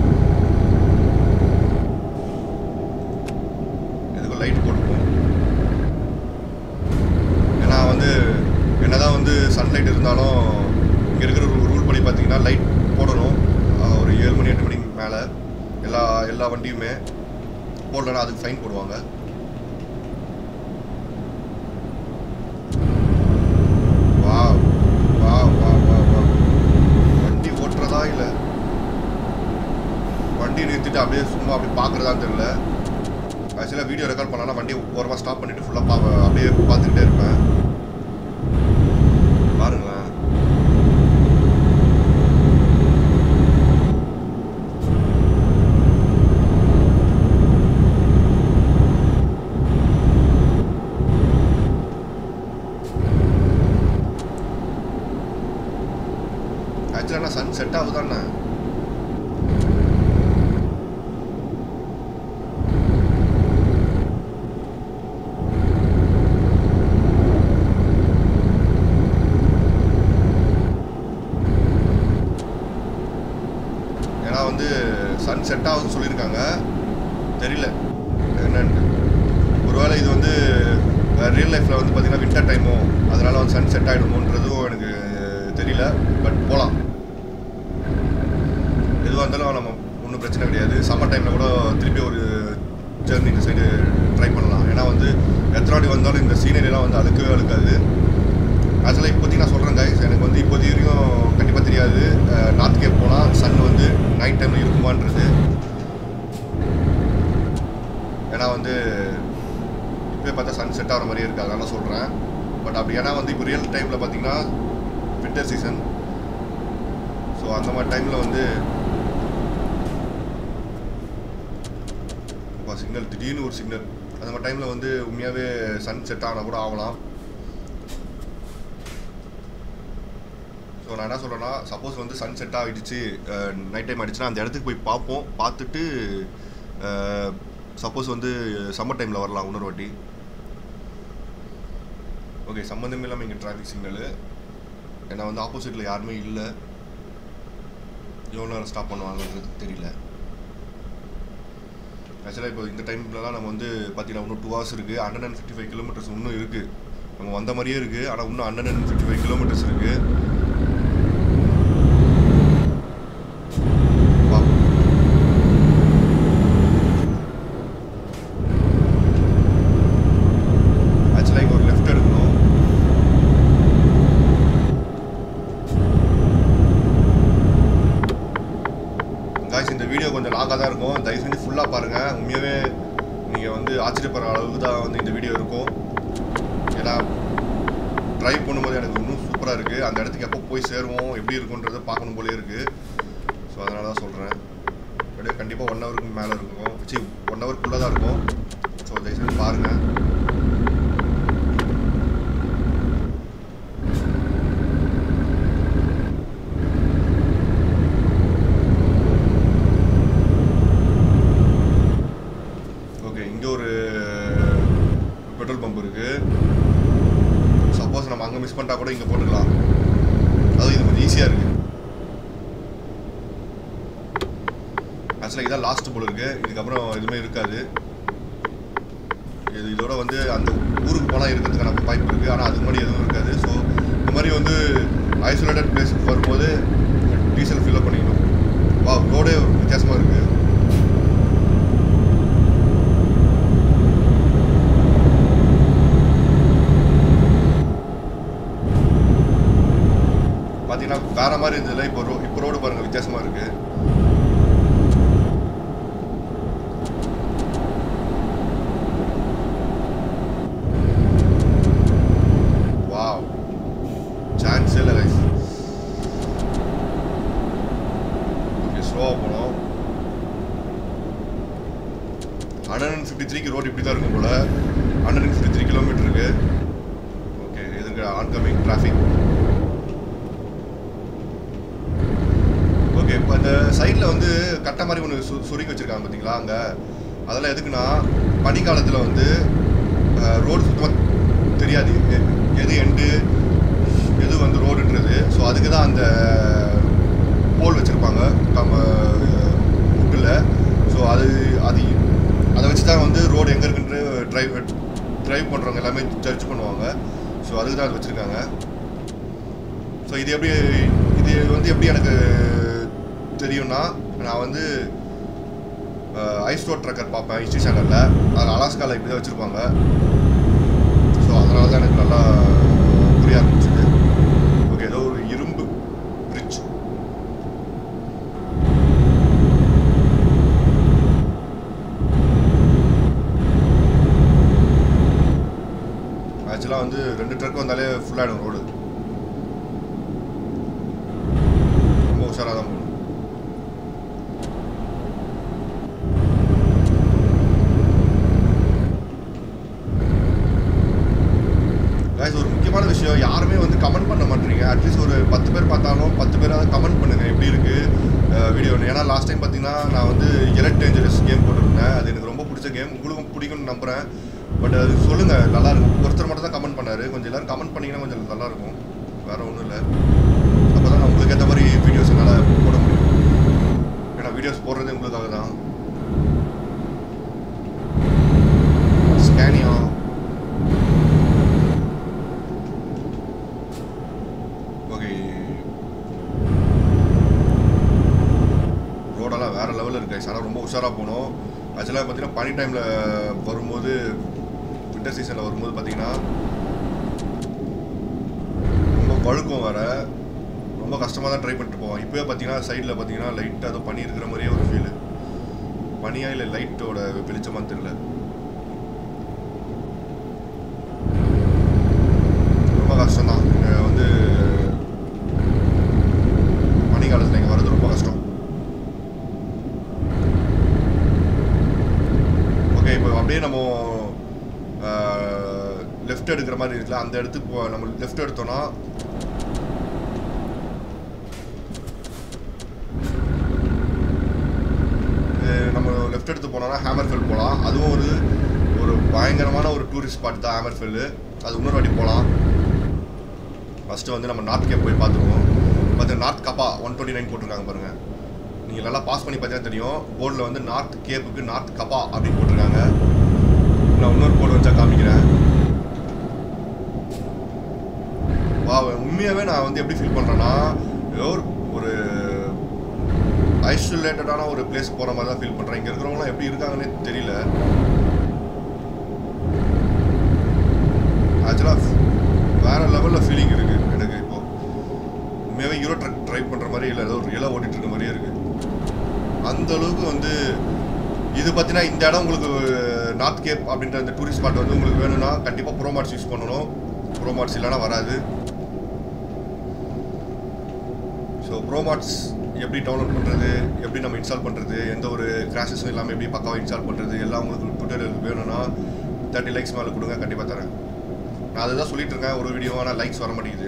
எதுக்கும் லைட் போட்டுப்போம் ஏன்னா வந்து என்னதான் வந்து சன்லைட் இருந்தாலும் இங்கே இருக்கிற ஒரு ரூல் படி பார்த்தீங்கன்னா லைட் போடணும் ஆஹ் ஒரு ஏழு மணி எட்டு மணிக்கு மேலே எல்லா எல்லா வண்டியுமே போடலன்னா அதுக்கு ஃபைன் போடுவாங்க wow wow wow wow wow வண்டி ஓட்டுறதா இல்லை வண்டி நிறுத்திட்டு அப்படியே சும்மா அப்படி பார்க்குறதா தெரியல ஆக்சுவலாக வீடியோ ரெக்கார்ட் பண்ணலாம் வண்டி ஓரமாக ஸ்டாப் பண்ணிட்டு ஃபுல்லாக பா அப்படியே பார்த்துக்கிட்டே இருப்பேன் பாருங்களேன் ஆக்சுவலாக சன் செட் ஆகுதாண்ணே ஏன்னா வந்து சன் செட் ஆகுதுன்னு சொல்லியிருக்காங்க தெரியல என்னன்னு ஒருவேளை இது வந்து ரியல் லைஃப்பில் வந்து பார்த்தீங்கன்னா வின்டர் டைமோ அதனால வந்து சன் செட் ஆகிடுமோன்றதும் எனக்கு தெரியல பட் போகலாம் எதுவாக இருந்தாலும் நம்ம ஒன்றும் பிரச்சனை கிடையாது சம்மர் டைமில் கூட திருப்பி ஒரு ஜெர்னி இந்த சைடு ட்ரை பண்ணலாம் ஏன்னா வந்து எத்தனை வாட்டி வந்தாலும் இந்த சீனரிலாம் வந்து அழுக்கவே அழுக்காது ஆக்சுவலாக இப்போதைக்கு நான் சொல்கிறேன் கைஸ் எனக்கு வந்து இப்போதைக்கு வரைக்கும் கண்டிப்பாக தெரியாது நார்த் கேப் போனால் சன் வந்து நைட் டைமில் இருக்குமான்றது ஏன்னா வந்து இப்போயே பார்த்தா சன் செட் ஆகிற மாதிரியே இருக்குது அதனால சொல்கிறேன் பட் அப்படி ஏன்னா வந்து இப்போ ரியல் டைமில் பார்த்தீங்கன்னா வின்டர் சீசன் ஸோ அந்த மாதிரி டைமில் வந்து இப்போ சிக்னல் திடீர்னு ஒரு சிக்னல் அந்த மாதிரி டைமில் வந்து உண்மையாகவே சன் செட் ஆனால் கூட ஆகலாம் ஸோ நான் என்ன சொல்கிறேன்னா சப்போஸ் வந்து சன் செட் ஆகிடுச்சு நைட் டைம் ஆகிடுச்சுன்னா அந்த இடத்துக்கு போய் பார்ப்போம் பார்த்துட்டு சப்போஸ் வந்து சம்மர் டைமில் வரலாம் இன்னொரு வாட்டி ஓகே சம்மந்தமே இல்லாமல் இங்கே டிராஃபிக் சிக்னலு ஏன்னா வந்து ஆப்போசிட்டில் யாருமே இல்லை எவ்வளோ நேரம் ஸ்டாப் பண்ணுவாங்கன்றது தெரியல ஆக்சுவலாக இப்போ இந்த டைமில் தான் நம்ம வந்து பார்த்தீங்கன்னா இன்னும் டூ ஹவர்ஸ் இருக்குது hundred and fifty five kilometres இன்னும் இருக்குது நம்ம வந்த மாதிரியே இருக்குது ஆனால் இன்னும் hundred and fifty five kilometres இருக்குது வா ஆக்சுவலாக இங்கே ஒரு லெஃப்ட் எடுக்கணும் காய்ஸ் இந்த வீடியோ கொஞ்சம் லாங்காக தான் இருக்கும் தயவு செஞ்சு ஃபுல்லாக பாருங்கள் உண்மையாகவே நீங்கள் வந்து ஆச்சரியப்படுற அளவுக்கு தான் வந்து இந்த வீடியோ இருக்கும் ஏன்னா ட்ரைவ் பண்ணும்போது எனக்கு இன்னும் சூப்பராக இருக்குது அந்த இடத்துக்கு எப்போ போய் சேருவோம் எப்படி இருக்குன்றதை பார்க்கணும் போலே இருக்குது ஸோ அதனால தான் சொல்கிறேன் அப்படியே கண்டிப்பாக ஒன் ஹவருக்கு மேலே இருக்கும் சி ஒன் ஹவருக்குள்ளே தான் இருக்கும் ஸோ தயவு செஞ்சு பாருங்கள் ஓகே இங்கே ஒரு பெட்ரோல் பம்ப் இருக்கு சப்போஸ் நம்ம அங்கே மிஸ் பண்ணிட்டா கூட இங்கே போட்டுக்கலாம் அதுவும் இது கொஞ்சம் ஈஸியாக இருக்கு ஆக்சுவலாக இதான் லாஸ்ட் போல் இருக்கு இதுக்கப்புறம் எதுவுமே இருக்காது இது இதோட வந்து அந்த ஊருக்கு போனால் இருக்கிறதுக்கான வாய்ப்பு இருக்குது ஆனால் அதுக்கு முன்னாடி எதுவும் இருக்காது ஸோ இந்த மாதிரி வந்து ஐசோலேட்டட் பிளேஸுக்கு வரும்போது டீசல் ஃபில்அப் பண்ணிக்கணும் வா ரோடே வித்தியாசமாக இருக்குது பார்த்தீங்கன்னா வேற மாதிரி இருந்ததுல இப்போ ரோ இப்போ ரோடு பாருங்க வித்தியாசமா இருக்கு வாவ் சான்ஸ் இல்லை கைஸ் ஓகே ஸ்லோவாக போனோம் ஹண்ட்ரட் அண்ட் ஃபிஃப்டி த்ரீக்கு ரோடு இப்படி தான் இருக்கும் போல hundred and fifty three kilometre இருக்கு ஓகே எதுக்கு ஆன்கமிங் டிராஃபிக் ஓகே இப்போ இந்த சைடில் வந்து கட்டை மாதிரி ஒன்று சு சுருங்கி வச்சுருக்காங்க பார்த்தீங்களா அங்கே அதெல்லாம் எதுக்குன்னா பனிக்காலத்தில் வந்து ரோடு சுத்தமாக தெரியாது எ- எது எண்டு எது வந்து ரோடுன்றது ஸோ அதுக்கு தான் அந்த போல் வச்சுருப்பாங்க நம்ம வுட்டில் ஸோ அது அது அதை வச்சு தான் வந்து ரோடு எங்கே இருக்குன்ற ட்ரைவ் ட்ரைவ் பண்ணுறவங்க எல்லாமே ஜட்ஜ் பண்ணுவாங்க ஸோ அதுக்கு தான் அது வச்சுருக்காங்க ஸோ இது எப்படி இது வந்து எப்படி எனக்கு தெரியும்னா நான் வந்து ஐஸ் ரோட் ட்ரக்கர் பார்ப்பேன் ஹிஸ்ட்ரி சேனலில் அதில் அலாஸ்காவில் இப்படி தான் வச்சுருப்பாங்க ஸோ அதனால தான் எனக்கு நல்லா புரிய ஆரம்பிச்சுது ஓகே ஏதோ ஒரு இரும்பு பிரிட்ஜ் ஆக்சுவலாக வந்து ரெண்டு ட்ரக் வந்தாலே ஃபுல்லாகிடும் ரோடு ரொம்ப உஷாராக தான் போகணும் guys ஒரு முக்கியமான விஷயம் யாருமே வந்து கமெண்ட் பண்ண மாட்டீங்க அட்லீஸ்ட் ஒரு பத்து பேர் பார்த்தாலும் பத்து பேராவது கமெண்ட் பண்ணுங்க எப்படி இருக்கு வீடியோ ஏன்னா லாஸ்ட் டைம் பார்த்தீங்கன்னா நான் வந்து எலக்ட் டேஞ்சரஸ் கேம் போட்டிருந்தேன் அது எனக்கு ரொம்ப பிடிச்ச கேம் உங்களுக்கும் பிடிக்கும்னு நம்புறேன் பட் அது சொல்லுங்க நல்லா இருக்கும் ஒருத்தர் மட்டும் தான் கமெண்ட் பண்ணாரு கொஞ்சம் எல்லாரும் கமெண்ட் பண்ணீங்கன்னா கொஞ்சம் நல்லா இருக்கும் வேற ஒன்றும் இல்லை அப்போ தான் உங்களுக்கு ஏற்ற மாதிரி வீடியோஸ் என்னால் போட முடியும் ஏன்னா வீடியோஸ் போடுறது உங்களுக்காக தான் ஸ்கேனியா ஓகே ரோடெல்லாம் வேற லெவலில் இருக்கு guys. ஆனால் ரொம்ப உஷாராக போகணும் ஆக்சுவலாக பார்த்தீங்கன்னா பனி டைமில் வரும்போது வின்டர் சீசனில் வரும்போது பார்த்தீங்கன்னா ரொம்ப வழுக்கும் வேற ரொம்ப கஷ்டமாக தான் ட்ரை பண்ணிட்டு போவோம் இப்போயே பார்த்தீங்கன்னா சைடில் பார்த்தீங்கன்னா லைட்டாக ஏதோ பனி இருக்கிற மாதிரியே ஒரு ஃபீல் பனியா இல்லை லைட்டோட வெளிச்சமாக தெரியல ரொம்ப கஷ்டம் தான் இங்கே வந்து பனி காலத்தில் இங்கே வர்றது ரொம்ப கஷ்டம் ஓகே இப்போ அப்படியே நம்ம லெஃப்ட் எடுக்கிற மாதிரி இருக்குல்ல அந்த இடத்துக்கு போ நம்ம லெஃப்ட் எடுத்தோம்னா இது நம்ம லெஃப்ட் எடுத்து போனோம்னா ஹேமர்ஃபெல் போகலாம் அதுவும் ஒரு ஒரு பயங்கரமான ஒரு டூரிஸ்ட் ஸ்பாட் தான் ஹேமர்ஃபெல்லு அது இன்னொரு வாட்டி போகலாம் ஃபஸ்ட்டு வந்து நம்ம நார்த் கேப் போய் பார்த்துருவோம் பார்த்து நார்த் கப்பா ஒன் டுவெண்ட்டி நைன் போட்டிருக்காங்க பாருங்கள் நீங்கள் நல்லா பாஸ் பண்ணி பார்த்தா தெரியும் போர்டில் வந்து நார்த் கேப்புக்கு நார்த் கப்பா அப்படின்னு போட்டிருக்காங்க நான் இன்னொரு போர்டு வச்சா காமிக்கிறேன் வா உண்மையாகவே நான் வந்து எப்படி ஃபீல் பண்ணுறேன்னா ஏதோ ஒரு- ஒரு ஐசோலேட்டடான ஒரு பிளேஸ் போகிற மாதிரி தான் ஃபீல் பண்ணுறேன் இங்கே இருக்கிறவங்களாம் எப்படி இருக்காங்கன்னே தெரியல ஆக்சுவலாக வேற லெவலில் ஃபீலிங் இருக்கு எனக்கு இப்போ உண்மையாகவே யூரோ ட்ரக் ட்ரைவ் பண்ணுற மாதிரி இல்லை ஏதோ ரியலாக ஓட்டிட்டு இருக்க மாதிரியே இருக்கு அந்த அளவுக்கு வந்து இது பார்த்தீங்கன்னா இந்த இடம் உங்களுக்கு நார்த் கேப் அப்படின்ற அந்த டூரிஸ்ட் ஸ்பாட் வந்து உங்களுக்கு வேணும்னா கண்டிப்பாக ப்ரோமார்ட்ஸ் யூஸ் பண்ணணும் ப்ரோமார்ட்ஸ் இல்லைன்னா வராது ஸோ ப்ரோமார்ட்ஸ் எப்படி டவுன்லோட் பண்ணுறது எப்படி நம்ம இன்ஸ்டால் பண்ணுறது எந்த ஒரு கிராஷஸும் இல்லாமல் எப்படி பக்காவாக இன்ஸ்டால் பண்ணுறது எல்லாம் உங்களுக்கு டுட்டோரியல் வேணும்னா தேர்ட்டி லைக்ஸ் மேலே கொடுங்க கண்டிப்பாக தரேன் நான் அதுதான் சொல்லிட்டு இருக்கேன் ஒரு வீடியோ ஆனால் லைக்ஸ் வர மாட்டேங்குது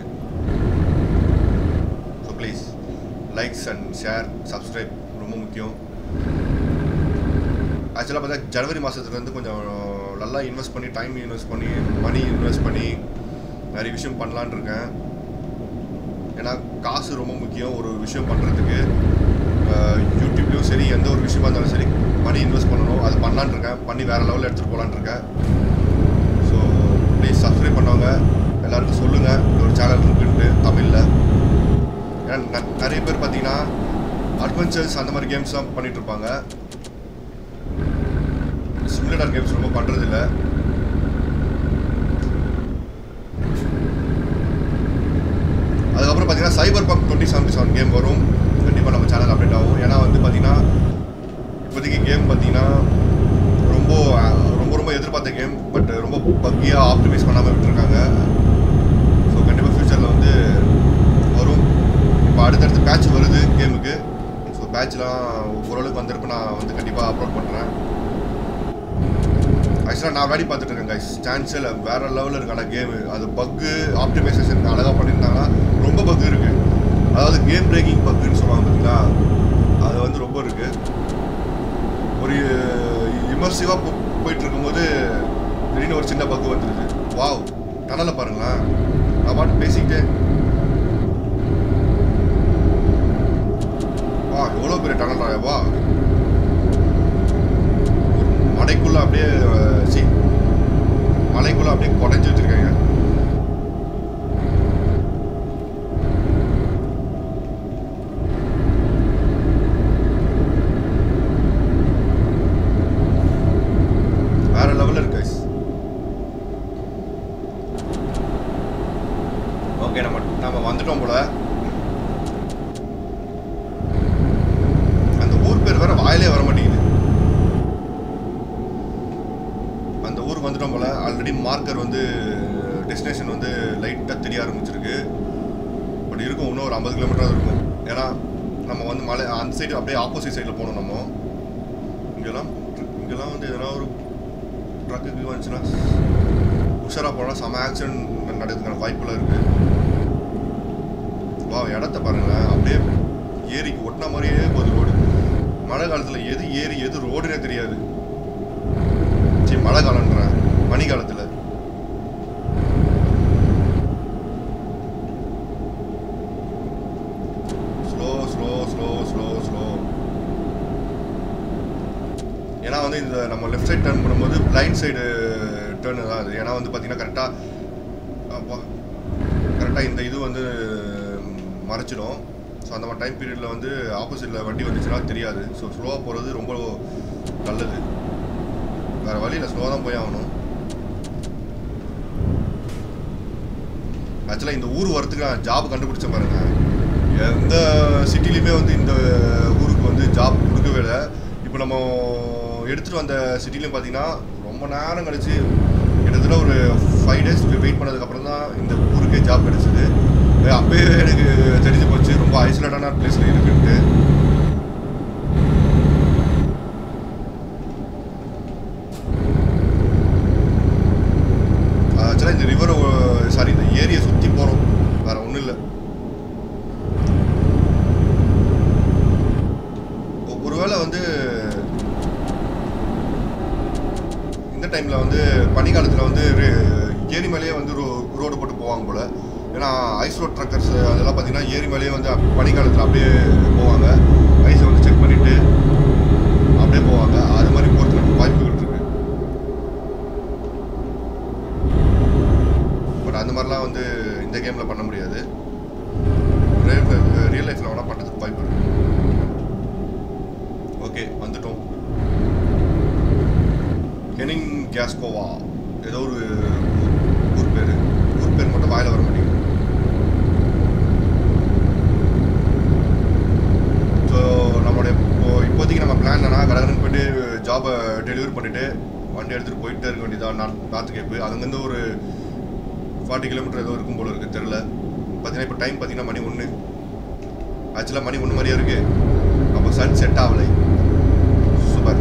so please likes and share subscribe ரொம்ப முக்கியம் ஆக்சுவலாக பார்த்தா ஜனவரி மாதத்துலேருந்து கொஞ்சம் நல்லா இன்வெஸ்ட் பண்ணி டைம் இன்வெஸ்ட் பண்ணி மணி இன்வெஸ்ட் பண்ணி நிறைய விஷயம் பண்ணலான்னு இருக்கேன் ஏன்னா காசு ரொம்ப முக்கியம் ஒரு விஷயம் பண்ணுறதுக்கு யூடியூப்லேயும் சரி எந்த ஒரு விஷயமா இருந்தாலும் சரி மணி இன்வெஸ்ட் பண்ணணும் அது பண்ணலான்னு இருக்கேன் பண்ணி வேறு லெவலில் எடுத்துகிட்டு போகலான்னு இருக்கேன் ஸோ ப்ளீஸ் சப்ஸ்கிரைப் பண்ணவங்க எல்லாருக்கும் சொல்லுங்கள் இந்த ஒரு சேனல் இருக்குன்ட்டு தமிழில் ஏன்னா ந- நிறைய பேர் பார்த்தீங்கன்னா அட்வென்ச்சர்ஸ் அந்த மாதிரி கேம்ஸ் தான் பண்ணிட்டு இருப்பாங்க சிமுலேட்டர் கேம்ஸ் ரொம்ப பண்ணுறதில்ல அதுக்கப்புறம் பார்த்தீங்கன்னா Cyberpunk twenty seventy seven game வரும் கண்டிப்பாக நம்ம சேனல் அப்டேட் ஆகும் ஏன்னா வந்து பார்த்தீங்கன்னா இப்போதைக்கு கேம் பார்த்தீங்கன்னா ரொம்ப அஹ், ரொம்ப ரொம்ப எதிர்பார்த்த கேம் பட் ரொம்ப பக்கியாக ஆப்டிமைஸ் பண்ணாமல் விட்டுருக்காங்க ஸோ கண்டிப்பாக ஃப்யூச்சரில் வந்து வரும் இப்போ அடுத்தடுத்து பேட்ச் வருது கேமுக்கு ஸோ பேட்ச்லாம் ஓரளவுக்கு வந்திருப்ப நான் வந்து கண்டிப்பாக அப்லோட் பண்ணுறேன் ஆக்சுவலாக நான் விளையாடி பார்த்துட்டு இருக்கேன் கைஸ் சான்ஸே இல்லை வேறு லெவலில் இருக்கான கேமு அது பக்கு ஆப்டிமைசேஷன் அழகாக பண்ணியிருந்தாங்கன்னா ரொம்ப பக்கு இருக்குது அதாவது கேம் பிரேக்கிங் பக்குன்னு சொல்லுவாங்க பார்த்தீங்களா அது வந்து ரொம்ப இருக்குது ஒரு இமர்சிவாக போ போயிட்டு இருக்கும்போது திடீர்னு ஒரு சின்ன பக்கு வந்துடுது வாவ் டனலை பாருங்களேன் நான் பாட்டு பேசிக்கிட்டே வா எவ்வளோ பெரிய டனல் வா ஒரு மலைக்குள்ள அப்படியே சி மலைக்குள்ள அப்படியே குறைஞ்சி வச்சிருக்காங்க வேற லெவலில் இருக்கு guys. ஓகே நம்ம நம்ம வந்துட்டோம் போல அந்த ஊர் பேர் வேற வாயிலே வர மாட்டேங்குது அந்த ஊருக்கு வந்துட்டோம் போல ஆல்ரெடி மார்க்கர் வந்து டெஸ்டினேஷன் வந்து லைட்டாக தெரிய ஆரம்பிச்சிருக்கு பட் இருக்கும் இன்னும் ஒரு ஐம்பது கிலோமீட்டர் இருக்கும் ஏன்னா நம்ம வந்து மலை அந்த சைடு அப்படியே ஆப்போசிட் சைடில் போகணும் நம்ம இங்கெல்லாம் இங்கெல்லாம் வந்து எதனா ஒரு ட்ரக்குக்கு வந்துச்சுன்னா உஷாராக போனால் செம ஆக்சிடென்ட் நடக்கிறதுக்கான வாய்ப்புலாம் இருக்குது வா இடத்த பாருங்களேன் அப்படியே ஏரிக்கு ஒட்டின மாதிரியே போகுது ரோடு மழை காலத்தில் எது ஏரி எது ரோடுனே தெரியாது சரி மழை காலன்றேன் பனி காலத்தில் slow slow slow slow slow ஏன்னா வந்து இந்த நம்ம லெஃப்ட் சைடு டர்ன் பண்ணும்போது பிளைண்ட் சைடு டர்ன் தான் அது ஏன்னா வந்து பார்த்தீங்கன்னா கரெக்டாக அப்பா கரெக்டாக இந்த இது வந்து மறைச்சிடும் ஸோ அந்த மாதிரி டைம் பீரியடில் வந்து ஆப்போசிட்டில் வண்டி வந்துச்சுன்னா தெரியாது ஸோ ஸ்லோவாக போகிறது ரொம்ப நல்லது வேறு வழியில் ஸ்லோவாக தான் போய் ஆகணும் ஆக்சுவலாக இந்த ஊர் வரத்துக்கு நான் ஜாப் கண்டுபிடிச்ச பாருங்க எந்த சிட்டிலையுமே வந்து இந்த ஊருக்கு வந்து ஜாப் கொடுக்கவே இல்லை இப்போ நம்ம எடுத்துகிட்டு வந்த சிட்டிலையும் பார்த்தீங்கன்னா ரொம்ப நேரம் கழிச்சு கிட்டத்தட்ட ஒரு ஃபைவ் டேஸ் வெயிட் பண்ணதுக்கப்புறம் தான் இந்த ஊருக்கே ஜாப் கிடச்சிது அப்பயே எனக்கு தெரிஞ்சு போச்சு ரொம்ப ஐசோலேட்டான பிளேஸில் இருக்குன்ட்டு ஆக்சுவலாக இந்த ரிவரை சாரி இந்த ஏரியை சுற்றி போகிறோம் வேற ஒன்றும் இல்லை ஒருவேளை வந்து இந்த டைமில் வந்து பனிக்காலத்தில் வந்து ரு- ஏரி மேலேயே வந்து ரோ- ரோடு போட்டு போவாங்க போல் ஏன்னா ஐஸ் ரோட் ட்ரக்கர்ஸ் அதெல்லாம் பார்த்தீங்கன்னா ஏரி மேலேயே வந்து அப்- பனிக்காலத்தில் அப்படியே போவாங்க ஐஸை வந்து செக் பண்ணிவிட்டு அப்படியே போவாங்க அது மாதிரி போகிறதுக்கு வாய்ப்புகள் இருக்குது பட் அந்த மாதிரிலாம் வந்து இந்த கேமில் பண்ண முடியாது ரியல் லைஃப்பில் வேணால் பண்ணுறதுக்கு வாய்ப்பு இருக்கு ஓகே வந்துட்டோம் ஹெனிங் கேஸ்கோவா ஏதோ ஒரு ஊர் பேர் ஊர் பேர் மட்டும் வாயில வர மாட்டேங்குது ஸோ நம்மளுடைய இப்போ இப்போதைக்கு நம்ம பிளான் என்னன்னா கடகடன் போயிட்டு ஜாபை டெலிவரி பண்ணிட்டு வண்டி எடுத்துகிட்டு போயிட்டே இருக்க வேண்டியதான் நார்த் நார்த் கேப்பு அங்கேருந்து ஒரு ஃபார்ட்டி கிலோமீட்டர் ஏதோ இருக்கும் போல இருக்குது தெரில பார்த்தீங்கன்னா இப்போ டைம் பார்த்தீங்கன்னா மணி ஒன்று ஆக்சுவலாக மணி ஒன்று மாதிரியே இருக்குது அப்போ சன் செட் ஆகலை சூப்பர்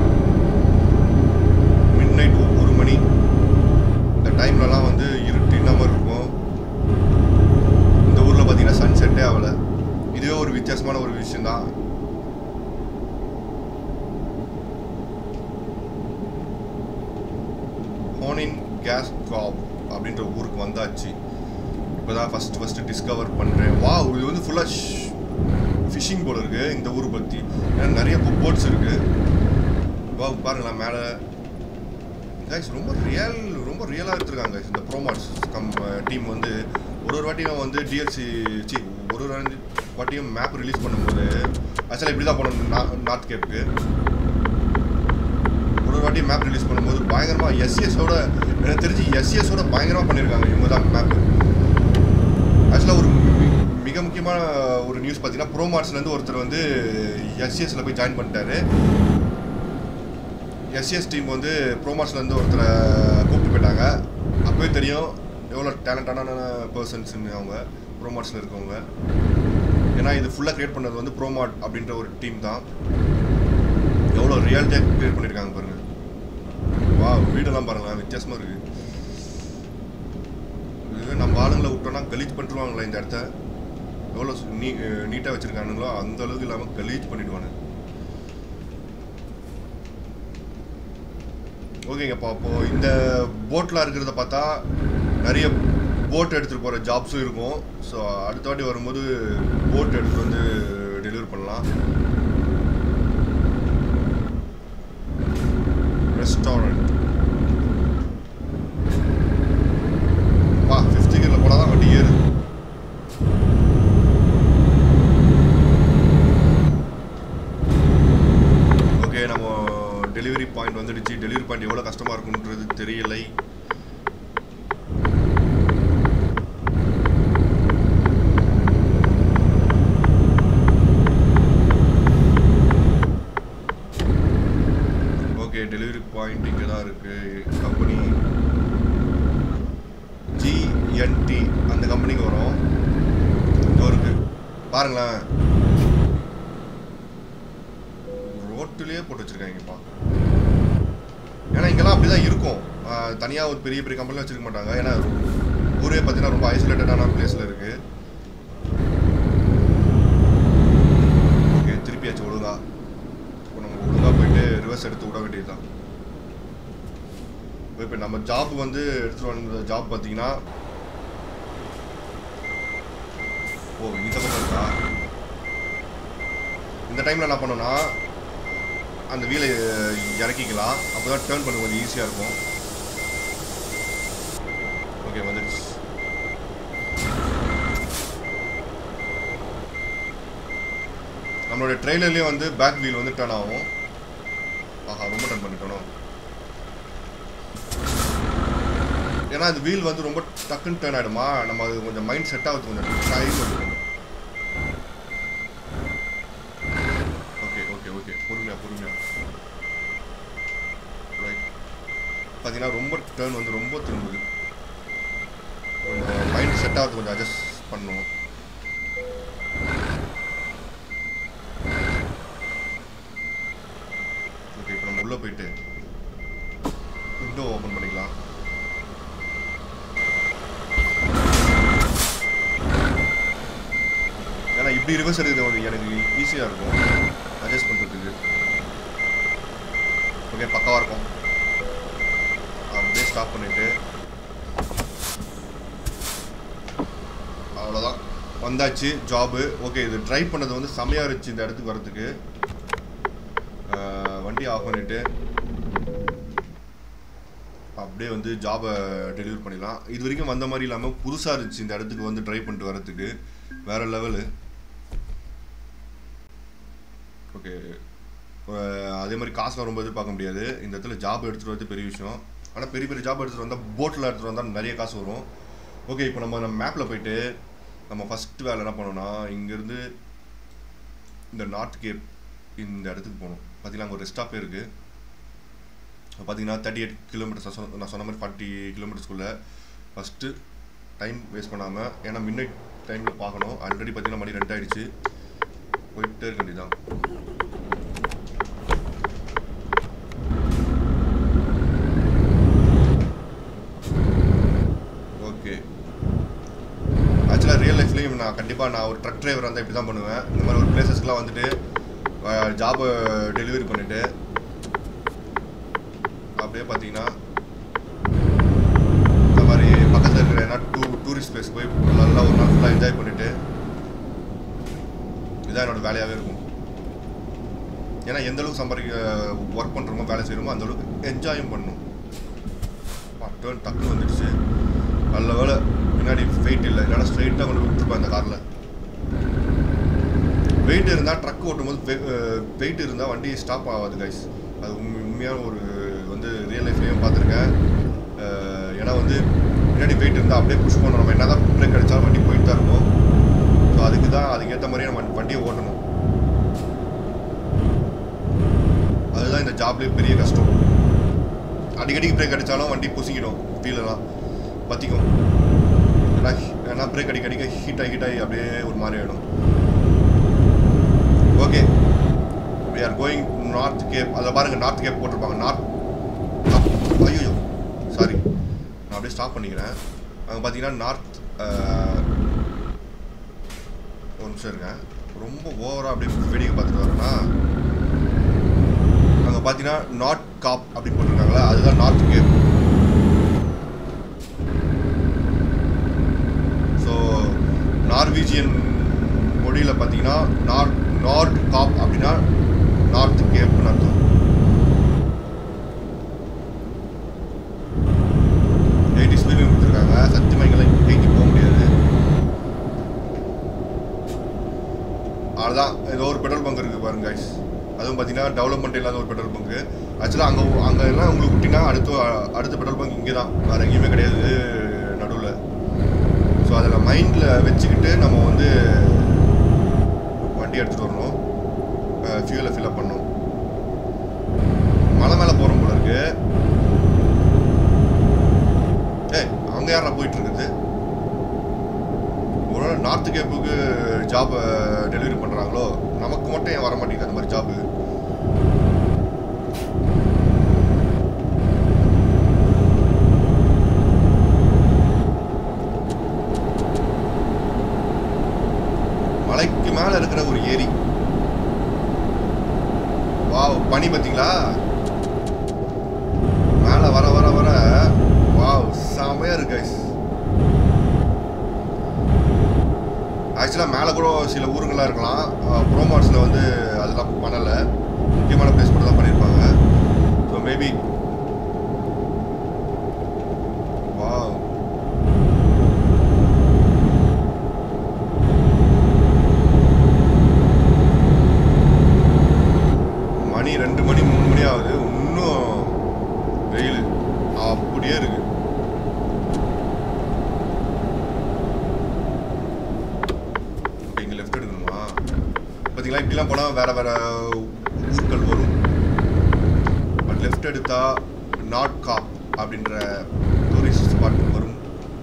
மிட் நைட் ஒரு மணி இந்த டைம்லலாம் வந்து இருட்டு இல்லாமல் இருக்கும் இந்த ஊரில் பார்த்தீங்கன்னா சன் செட்டே ஆகலை இதுவே ஒரு வித்தியாசமான ஒரு விஷயம்தான் ஹோனின் கேஸ் காப் அப்படின்ற ஊருக்கு வந்தாச்சு இப்போ தான் ஃபஸ்ட்டு ஃபஸ்ட்டு டிஸ்கவர் பண்ணுறேன் வா இது வந்து ஃபுல்லாக ஃபிஷிங் போல இருக்கு இந்த ஊர் பற்றி ஏன்னா நிறைய போட்ஸ் இருக்கு வா பாருங்களேன் மேலே கைஸ் ரொம்ப ரியல் ரொம்ப ரியலாக எடுத்துருக்காங்க இந்த ப்ரோமாட்ஸ் கம் டீம் வந்து ஒரு ஒரு வாட்டியும் வந்து டிஎல்சி சி ஒரு ஒரு வாட்டி- வாட்டியும் மேப் ரிலீஸ் பண்ணும்போது ஆக்சுவலாக இப்படி தான் போனோம் நார்த் கேப்புக்கு ஒரு ஒரு வாட்டியும் மேப் ரிலீஸ் பண்ணும்போது பயங்கரமாக எஸ்சிஎஸோட எனக்கு தெரிஞ்சு எஸ்சிஎஸோட பயங்கரமாக பண்ணியிருக்காங்க இவங்க தான் மேப் ஆக்சுவலாக ஒரு மி- மிக முக்கியமான ஒரு நியூஸ் பார்த்தீங்கன்னா ப்ரோமார்ட்ஸ்லேருந்து ஒருத்தர் வந்து எஸ்சிஎஸ்ல போய் ஜாயின் பண்ணிட்டாரு எஸ்சிஎஸ் டீம் வந்து ப்ரோமார்ட்ஸ்லேருந்து ஒருத்தரை கூப்பிட்டு போயிட்டாங்க அப்போவே தெரியும் எவ்வளோ டேலண்டான பர்சன்ஸ்னு அவங்க ப்ரோமார்ட்ஸில் இருக்கவங்க ஏன்னா இது ஃபுல்லாக க்ரியேட் பண்ணது வந்து ப்ரோமார்ட் அப்படின்ற ஒரு டீம் தான் எவ்வளோ ரியாலிட்டியாக க்ரியேட் பண்ணியிருக்காங்க பாருங்க வா வீடெல்லாம் பாருங்களேன் வித்தியாசமாக இருக்குது இதுவே நம்ம ஆளுங்களை விட்டோம்னா கலீஜ் பண்ணிட்டுருவாங்களா இந்த இடத்த எவ்வளோ சு- நீ நீட்டாக வச்சுருக்கானுங்களோ அந்த அளவுக்கு இல்லாமல் கலீஜ் பண்ணிடுவானு ஓகேங்கப்பா அப்போ இந்த போட்லாம் இருக்கிறத பார்த்தா நிறைய போட் எடுத்துகிட்டு போகிற ஜாப்ஸும் இருக்கும் ஸோ அடுத்த வாட்டி வரும்போது போட் எடுத்துகிட்டு வந்து டெலிவரி பண்ணலாம் ரெஸ்டாரண்ட் பா ஃபிஃப்டி கிலோ போனால் தான் வண்டி ஏறுது ஓகே நம்ம டெலிவரி பாயிண்ட் வந்துடுச்சு டெலிவரி பாயிண்ட் எவ்வளோ கஷ்டமாக இருக்குன்றது தெரியலை ஓகே டெலிவரி பாயிண்ட் இங்கே தான் இருக்குது கம்பெனி ஜிஎன்டி அந்த கம்பெனிக்கு வரும் இதோ இருக்கு பாருங்களேன் ரோட்டுலேயே போட்டு வச்சுருக்காங்கப்பா ஏன்னா இங்கெல்லாம் அப்படி தான் இருக்கும் தனியாக ஒரு பெரிய பெரிய கம்பெனிலாம் வச்சுருக்க மாட்டாங்க ஏன்னா ஊரே பார்த்தீங்கன்னா ரொம்ப ஐசோலேட்டடான பிளேஸில் இருக்குது ஓகே திருப்பியாச்சு ஒழுங்கா இப்போ நம்ம ஒழுங்கா போயிட்டு ரிவர்ஸ் எடுத்து விட வேண்டியதுதான் இப்போ நம்ம ஜாப் வந்து எடுத்துகிட்டு வந்த ஜாப் பார்த்தீங்கன்னா ஓ இந்த பக்கம் இருக்கா இந்த டைமில் என்ன பண்ணோம்னா அந்த வீலை இறக்கிக்கலாம் அப்போ தான் டேர்ன் பண்ண கொஞ்சம் ஈஸியாக இருக்கும் ஓகே வந்துடுச்சு நம்மளோட ட்ரெய்லர்லேயே வந்து பேக் வீல் வந்து டர்ன் ஆகும் ஆஹா ரொம்ப டர்ன் பண்ணிட்டோம் ஏன்னா அந்த வீல் வந்து ரொம்ப டக்குன்னு டர்ன் ஆகிடுமா நம்ம அது கொஞ்சம் மைண்ட் செட் ஆகுது கொஞ்சம் டைம் எடுக்கும் ஓகே ஓகே ஓகே பொறுமையா பொறுமையா ரைட் பார்த்தீங்கன்னா ரொம்ப டேர்ன் வந்து ரொம்ப திரும்புது கொஞ்சம் மைண்ட் செட் ஆகுது கொஞ்சம் அட்ஜஸ்ட் பண்ணணும் ஓகே இப்போ நம்ம உள்ளே போயிட்டு விண்டோ ஓப்பன் பண்ணிக்கலாம் ஏன்னா இப்படி ரிவர்ஸ் எடுக்கிறது கொஞ்சம் எனக்கு ஈஸியாக இருக்கும் அட்ஜஸ்ட் பண்ணுறதுக்கு ஓகே பக்காவாக இருக்கும் அப்படியே ஸ்டாப் பண்ணிவிட்டு அவ்வளோதான் வந்தாச்சு ஜாபு ஓகே இது ட்ரை பண்ணது வந்து செமையாக இருந்துச்சு இந்த இடத்துக்கு வரதுக்கு ஆஹ் வண்டி ஆஃப் பண்ணிவிட்டு அப்படியே வந்து ஜாபை டெலிவரி பண்ணிடலாம் இது வரைக்கும் வந்த மாதிரி இல்லாமல் புதுசாக இருந்துச்சு இந்த இடத்துக்கு வந்து ட்ரை பண்ணிட்டு வரதுக்கு வேறு லெவலு ஓகே அதே மாதிரி காசுலாம் ரொம்ப எதிர்பார்க்க முடியாது இந்த இடத்துல ஜாப் எடுத்துகிட்டு வரது பெரிய விஷயம் ஆனால் பெரிய பெரிய ஜாப் எடுத்துகிட்டு வந்தால் போட்டில் எடுத்துகிட்டு வந்தால் நிறைய காசு வரும் ஓகே இப்போ நம்ம நம்ம மேப்பில் போயிட்டு நம்ம ஃபஸ்ட்டு வேலை என்ன பண்ணோம்னா இங்கேருந்து இந்த நார்த் கேப் இந்த இடத்துக்கு போகணும் பார்த்தீங்கன்னா அங்கே ஒரு ரெஸ்ட் ஸ்டாப்பே இருக்குது பார்த்தீங்கன்னா தேர்ட்டி எயிட் கிலோமீட்டர்ஸ் நான் சொன்ன மாதிரி ஃபார்ட்டி கிலோமீட்டர்ஸ்குள்ளே ஃபஸ்ட்டு டைம் வேஸ்ட் பண்ணாமல் ஏன்னா மிட் டைமில் பார்க்கணும் ஆல்ரெடி பார்த்தீங்கன்னா மணி ரெண்டு ஆயிடுச்சு போயிட்டே இருக்க வேண்டியதான் ஓகே ஆக்சுவலாக ரியல் லைஃப்லேயும் நான் கண்டிப்பாக நான் ஒரு ட்ரக் டிரைவர் இருந்தால் இப்படி தான் பண்ணுவேன் இந்த மாதிரி ஒரு பிளேசஸ்க்குலாம் வந்துட்டு ஜாபை டெலிவரி பண்ணிவிட்டு அப்படியே பார்த்தீங்கன்னா இந்த மாதிரி பக்கத்தில் இருக்கிற ஏன்னா டூ டூரிஸ்ட் பிளேஸ் போய் நல்லா ஒரு நாள் ஃபுல்லாக என்ஜாய் பண்ணிவிட்டு இதான் என்னோட வேலையாகவே இருக்கும் ஏன்னா எந்த அளவுக்கு சம்பாதிக்க ஒர்க் பண்ணுறோமோ வேலை செய்கிறோமோ அந்த அளவுக்கு என்ஜாயும் பண்ணணும் டேர்ன் டக்குன்னு வந்துடுச்சு நல்ல வேலை பின்னாடி வெயிட் இல்லை இல்லைன்னா ஸ்ட்ரைட்டாக கொண்டு போய் விட்டுருப்பேன் அந்த காரில் வெயிட் இருந்தால் ட்ரக் ஓட்டும்போது வெயிட் இருந்தால் வண்டி ஸ்டாப் ஆகாது கைஸ் அது உண்மை உண்மையான ஒரு வந்து ரியல் லைஃப்லேயும் பார்த்துருக்கேன் அஹ், ஏன்னா வந்து பின்னாடி வெயிட் இருந்தால் அப்படியே புஷ் பண்ணணும் நம்ம என்ன தான் பிரேக் அடித்தாலும் வண்டி போயிட்டு தான் இருக்கும் ஸோ அதுக்கு தான் அதுக்கேற்ற மாதிரியே நம்ம வண்டியை ஓட்டணும் அதுதான் இந்த ஜாப்லேயே பெரிய கஷ்டம் அடிக்கடிக்கு பிரேக் அடித்தாலும் வண்டி புசிக்கிடும் ஃபீலெல்லாம் பற்றிக்கும் ஏன்னா ஏன்னா பிரேக் அடிக்க அடிக்க ஹீட் ஆகி ஹீட் ஆகி அப்படியே ஒரு மாதிரி ஆகிடும் okay we are going North Cape அதில் பாருங்கள் நார்த் கேப் போட்டிருப்பாங்க நார்த் ஐயோ சாரி நான் அப்படியே ஸ்டாப் பண்ணிக்கிறேன் அங்கே பார்த்தீங்கன்னா நார்த் ஒரு நிமிஷம் இருங்க ரொம்ப ஓவராக அப்படியே வேடிக்கை பார்த்துட்டு வரேன்னா அங்கே பார்த்தீங்கன்னா நார்த் காப் அப்படின்னு போட்டிருக்காங்களா அதுதான் நார்த் கேப் ஸோ நார்வீஜியன் மொழியில் பார்த்தீங்கன்னா நார்த் நார்த் காப் அப்படின்னா நார்த் கேப்னு அர்த்தம் எயிட்டி ஸ்பீடு கொடுத்துருக்காங்க சத்தியமாக இங்கெல்லாம் எயிட்டி போக முடியாது அதுதான் ஏதோ ஒரு பெட்ரோல் பங்க் இருக்குது பாருங்க guys அதுவும் பார்த்தீங்கன்னா டெவலப்மெண்ட் இல்லாத ஒரு பெட்ரோல் பங்கு ஆக்சுவலாக அங்கே அங்கே எல்லாம் உங்களுக்கு விட்டிங்கன்னா அடுத்த அடுத்த பெட்ரோல் பங்க் இங்கே தான் வேறு எங்கேயுமே கிடையாது நடுவில் ஸோ அதில் மைண்டில் வச்சுக்கிட்டு நம்ம வந்து வண்டி எடுத்துகிட்டு வரணும் ஃபியூலை ஃபில்அப் பண்ணணும் மலை மேலே போகிறோம் போல இருக்கு ஏய் அங்கே யாரா போயிட்டு இருக்குது ஒரு நார்த் கேப்புக்கு ஜாப் டெலிவரி பண்ணுறாங்களோ நமக்கு மட்டும் ஏன் வர மாட்டேங்குது அந்த மாதிரி ஜாபு மலைக்கு மேலே இருக்கிற ஒரு ஏரி வாவ் பனி பார்த்தீங்களா மேலே வர வர வர வாவ் செமையாக இருக்கு guys ஆக்சுவலாக மேலே கூட சில ஊருங்கள்லாம் இருக்கலாம் ப்ரோமாட்ஸில் வந்து அதெல்லாம் பண்ணலை முக்கியமான பிளேஸ் மட்டும் தான் பண்ணியிருப்பாங்க ஸோ மேபி வாவ் மணி ரெண்டு மணி மூணு மணி ஆகுது இன்னும் வெயில் அப்படியே இருக்கு ஓகே இங்கே லெஃப்ட் எடுக்கணுமா பார்த்தீங்களா இப்படிலாம் போனால் வேற வேற ஊர்கள் வரும் பட் லெஃப்ட் எடுத்தா நாட் காப் அப்படின்ற டூரிஸ்ட் ஸ்பாட் வரும்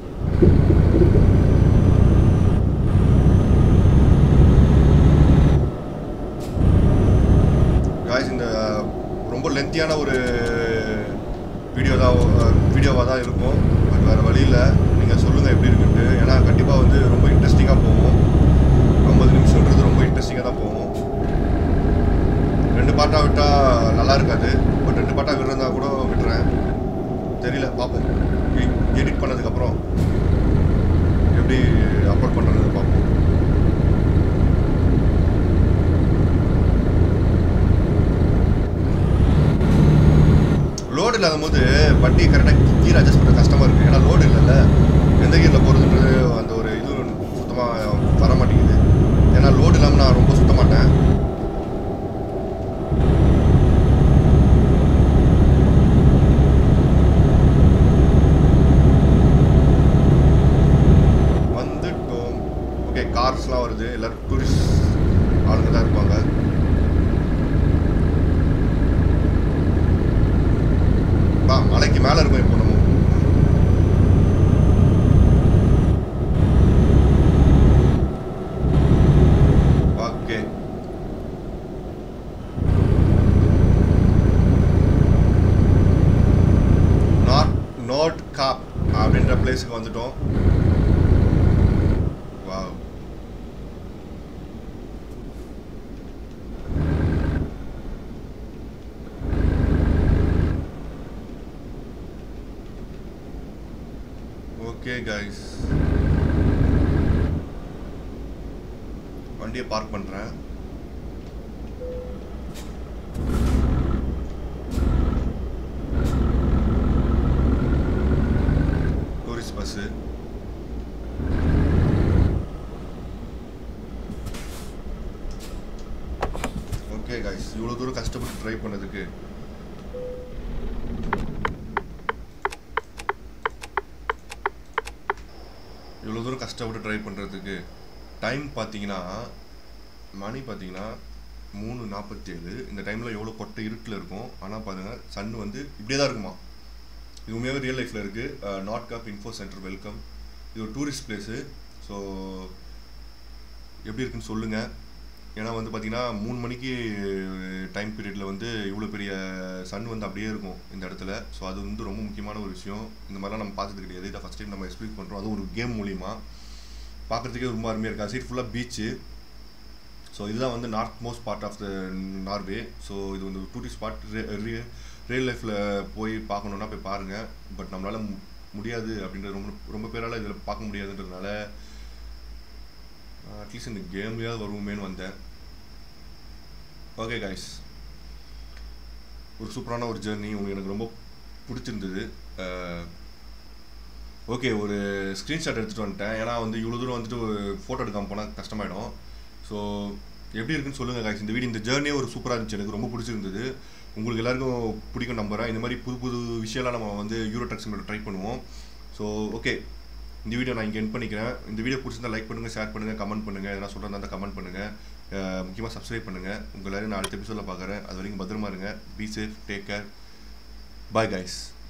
காய்ஸ் இந்த ரொம்ப லென்த்தியான ஒரு வீடியோ தான் வீடியோவாக தான் இருக்கும் பட் வேறு வழியில் நீங்கள் சொல்லுங்கள் எப்படி இருக்குன்ட்டு ஏன்னா கண்டிப்பாக வந்து ரொம்ப இன்ட்ரெஸ்டிங்காக போகும் ஐம்பது நிமிஷம்ன்றது ரொம்ப இன்ட்ரெஸ்டிங்காக தான் போகும் ரெண்டு பாட்டாக விட்டால் நல்லா இருக்காது பட் ரெண்டு பாட்டாக விடுறதா கூட விட்டுறேன் தெரியல பார்ப்போம் எடிட் பண்ணதுக்கப்புறம் எப்படி அப்லோட் பண்ணுறது பார்ப்போம் லோடு இல்லாத போது வண்டி கரெக்டாக கீர் அட்ஜஸ்ட் பண்ண கஷ்டமாக இருக்குது ஏன்னா லோடு இல்லைல்ல எந்த கீரில் போகிறதுன்றது அந்த ஒரு இது சுத்தமாக வர மாட்டேங்குது ஏன்னா லோடு இல்லாமல் நான் ரொம்ப சுத்த மாட்டேன் வந்துட்டோம் ஓகே கார்ஸ்லாம் வருது எல்லோரும் டூரிஸ்ட் ஆளுங்க தான் இருப்பாங்க வா மலைக்கு மேலே இருக்கும் இப்போ நம்ம ஓகே நார்த் நோட் காப் அப்படின்ற பிளேஸுக்கு வந்துட்டோம் வாவ் ஓகே கைஸ் வண்டியை பார்க் பண்ணுறேன் டூரிஸ்ட் பஸ்ஸு ஓகே கைஸ் இவ்வளோ தூரம் கஷ்டப்பட்டு ட்ரை பண்ணதுக்கு இவ்வளோ தூரம் கஷ்டப்பட்டு ட்ரை பண்ணுறதுக்கு டைம் பார்த்தீங்கன்னா மணி பார்த்தீங்கன்னா மூணு நாற்பத்தேழு இந்த டைமில் எவ்வளோ கொட்டை இருட்டில் இருக்கும் ஆனால் பாருங்கள் சன் வந்து இப்படியே தான் இருக்குமா இது உண்மையாகவே ரியல் லைஃப்பில் இருக்குது நாட் கப் இன்ஃபோ சென்டர் வெல்கம் இது ஒரு டூரிஸ்ட் பிளேஸு ஸோ எப்படி இருக்குன்னு சொல்லுங்கள் ஏன்னா வந்து பார்த்தீங்கன்னா மூணு மணிக்கு டைம் பீரியடில் வந்து இவ்வளோ பெரிய சன் வந்து அப்படியே இருக்கும் இந்த இடத்துல ஸோ அது வந்து ரொம்ப முக்கியமான ஒரு விஷயம் இந்த மாதிரிலாம் நம்ம பார்த்தது கிடையாது இதை ஃபஸ்ட் டைம் நம்ம எக்ஸ்பீரியன்ஸ் பண்ணுறோம் அதுவும் ஒரு கேம் மூலிமா பார்க்குறதுக்கே ரொம்ப அருமையாக இருக்குது சைட் ஃபுல்லாக பீச்சு ஸோ இதுதான் வந்து north most part of the Norway so இது வந்து டூரிஸ்ட் ஸ்பாட் ரியல் லைஃப்பில் போய் பார்க்கணுன்னா போய் பாருங்கள் பட் நம்மளால் முடியாது அப்படின்றது ரொம்ப ரொம்ப பேரால் இதில் பார்க்க முடியாதுன்றதுனால அட்லீஸ்ட் இந்த கேம்லேயாவது வருவோமேனு வந்தேன் ஓகே கைஸ் ஒரு சூப்பரான ஒரு ஜேர்னி உங்களுக்கு எனக்கு ரொம்ப பிடிச்சிருந்தது ஓகே ஒரு ஸ்க்ரீன்ஷாட் எடுத்துகிட்டு வந்துட்டேன் ஏன்னா வந்து இவ்வளோ தூரம் வந்துட்டு ஒரு ஃபோட்டோ எடுக்காமல் போனால் கஷ்டமாயிடும் ஸோ எப்படி இருக்குன்னு சொல்லுங்கள் காய்ச்சி இந்த வீடியோ இந்த ஜேர்னியே ஒரு சூப்பராக இருந்துச்சு எனக்கு ரொம்ப பிடிச்சிருந்தது உங்களுக்கு எல்லாருக்கும் பிடிக்கும் நம்புறேன் இந்த மாதிரி புது புது விஷயம்லாம் நம்ம வந்து யூரோ ட்ரக்ஸ் ட்ரை பண்ணுவோம் ஸோ ஓகே இந்த வீடியோ நான் இங்கே என் பண்ணிக்கிறேன் இந்த வீடியோ பிடிச்சிருந்தா லைக் பண்ணுங்கள் ஷேர் பண்ணுங்கள் கமெண்ட் பண்ணுங்கள் எதனா சொல்கிறதா இருந்தால் கமெண்ட் பண்ணுங்கள் முக்கியமாக சப்ஸ்கிரைப் பண்ணுங்கள் உங்கள் எல்லாரும் நான் அடுத்த எபிசோடில் பார்க்குறேன் அது வரைக்கும் பத்திரமா இருங்க be safe take care bye guys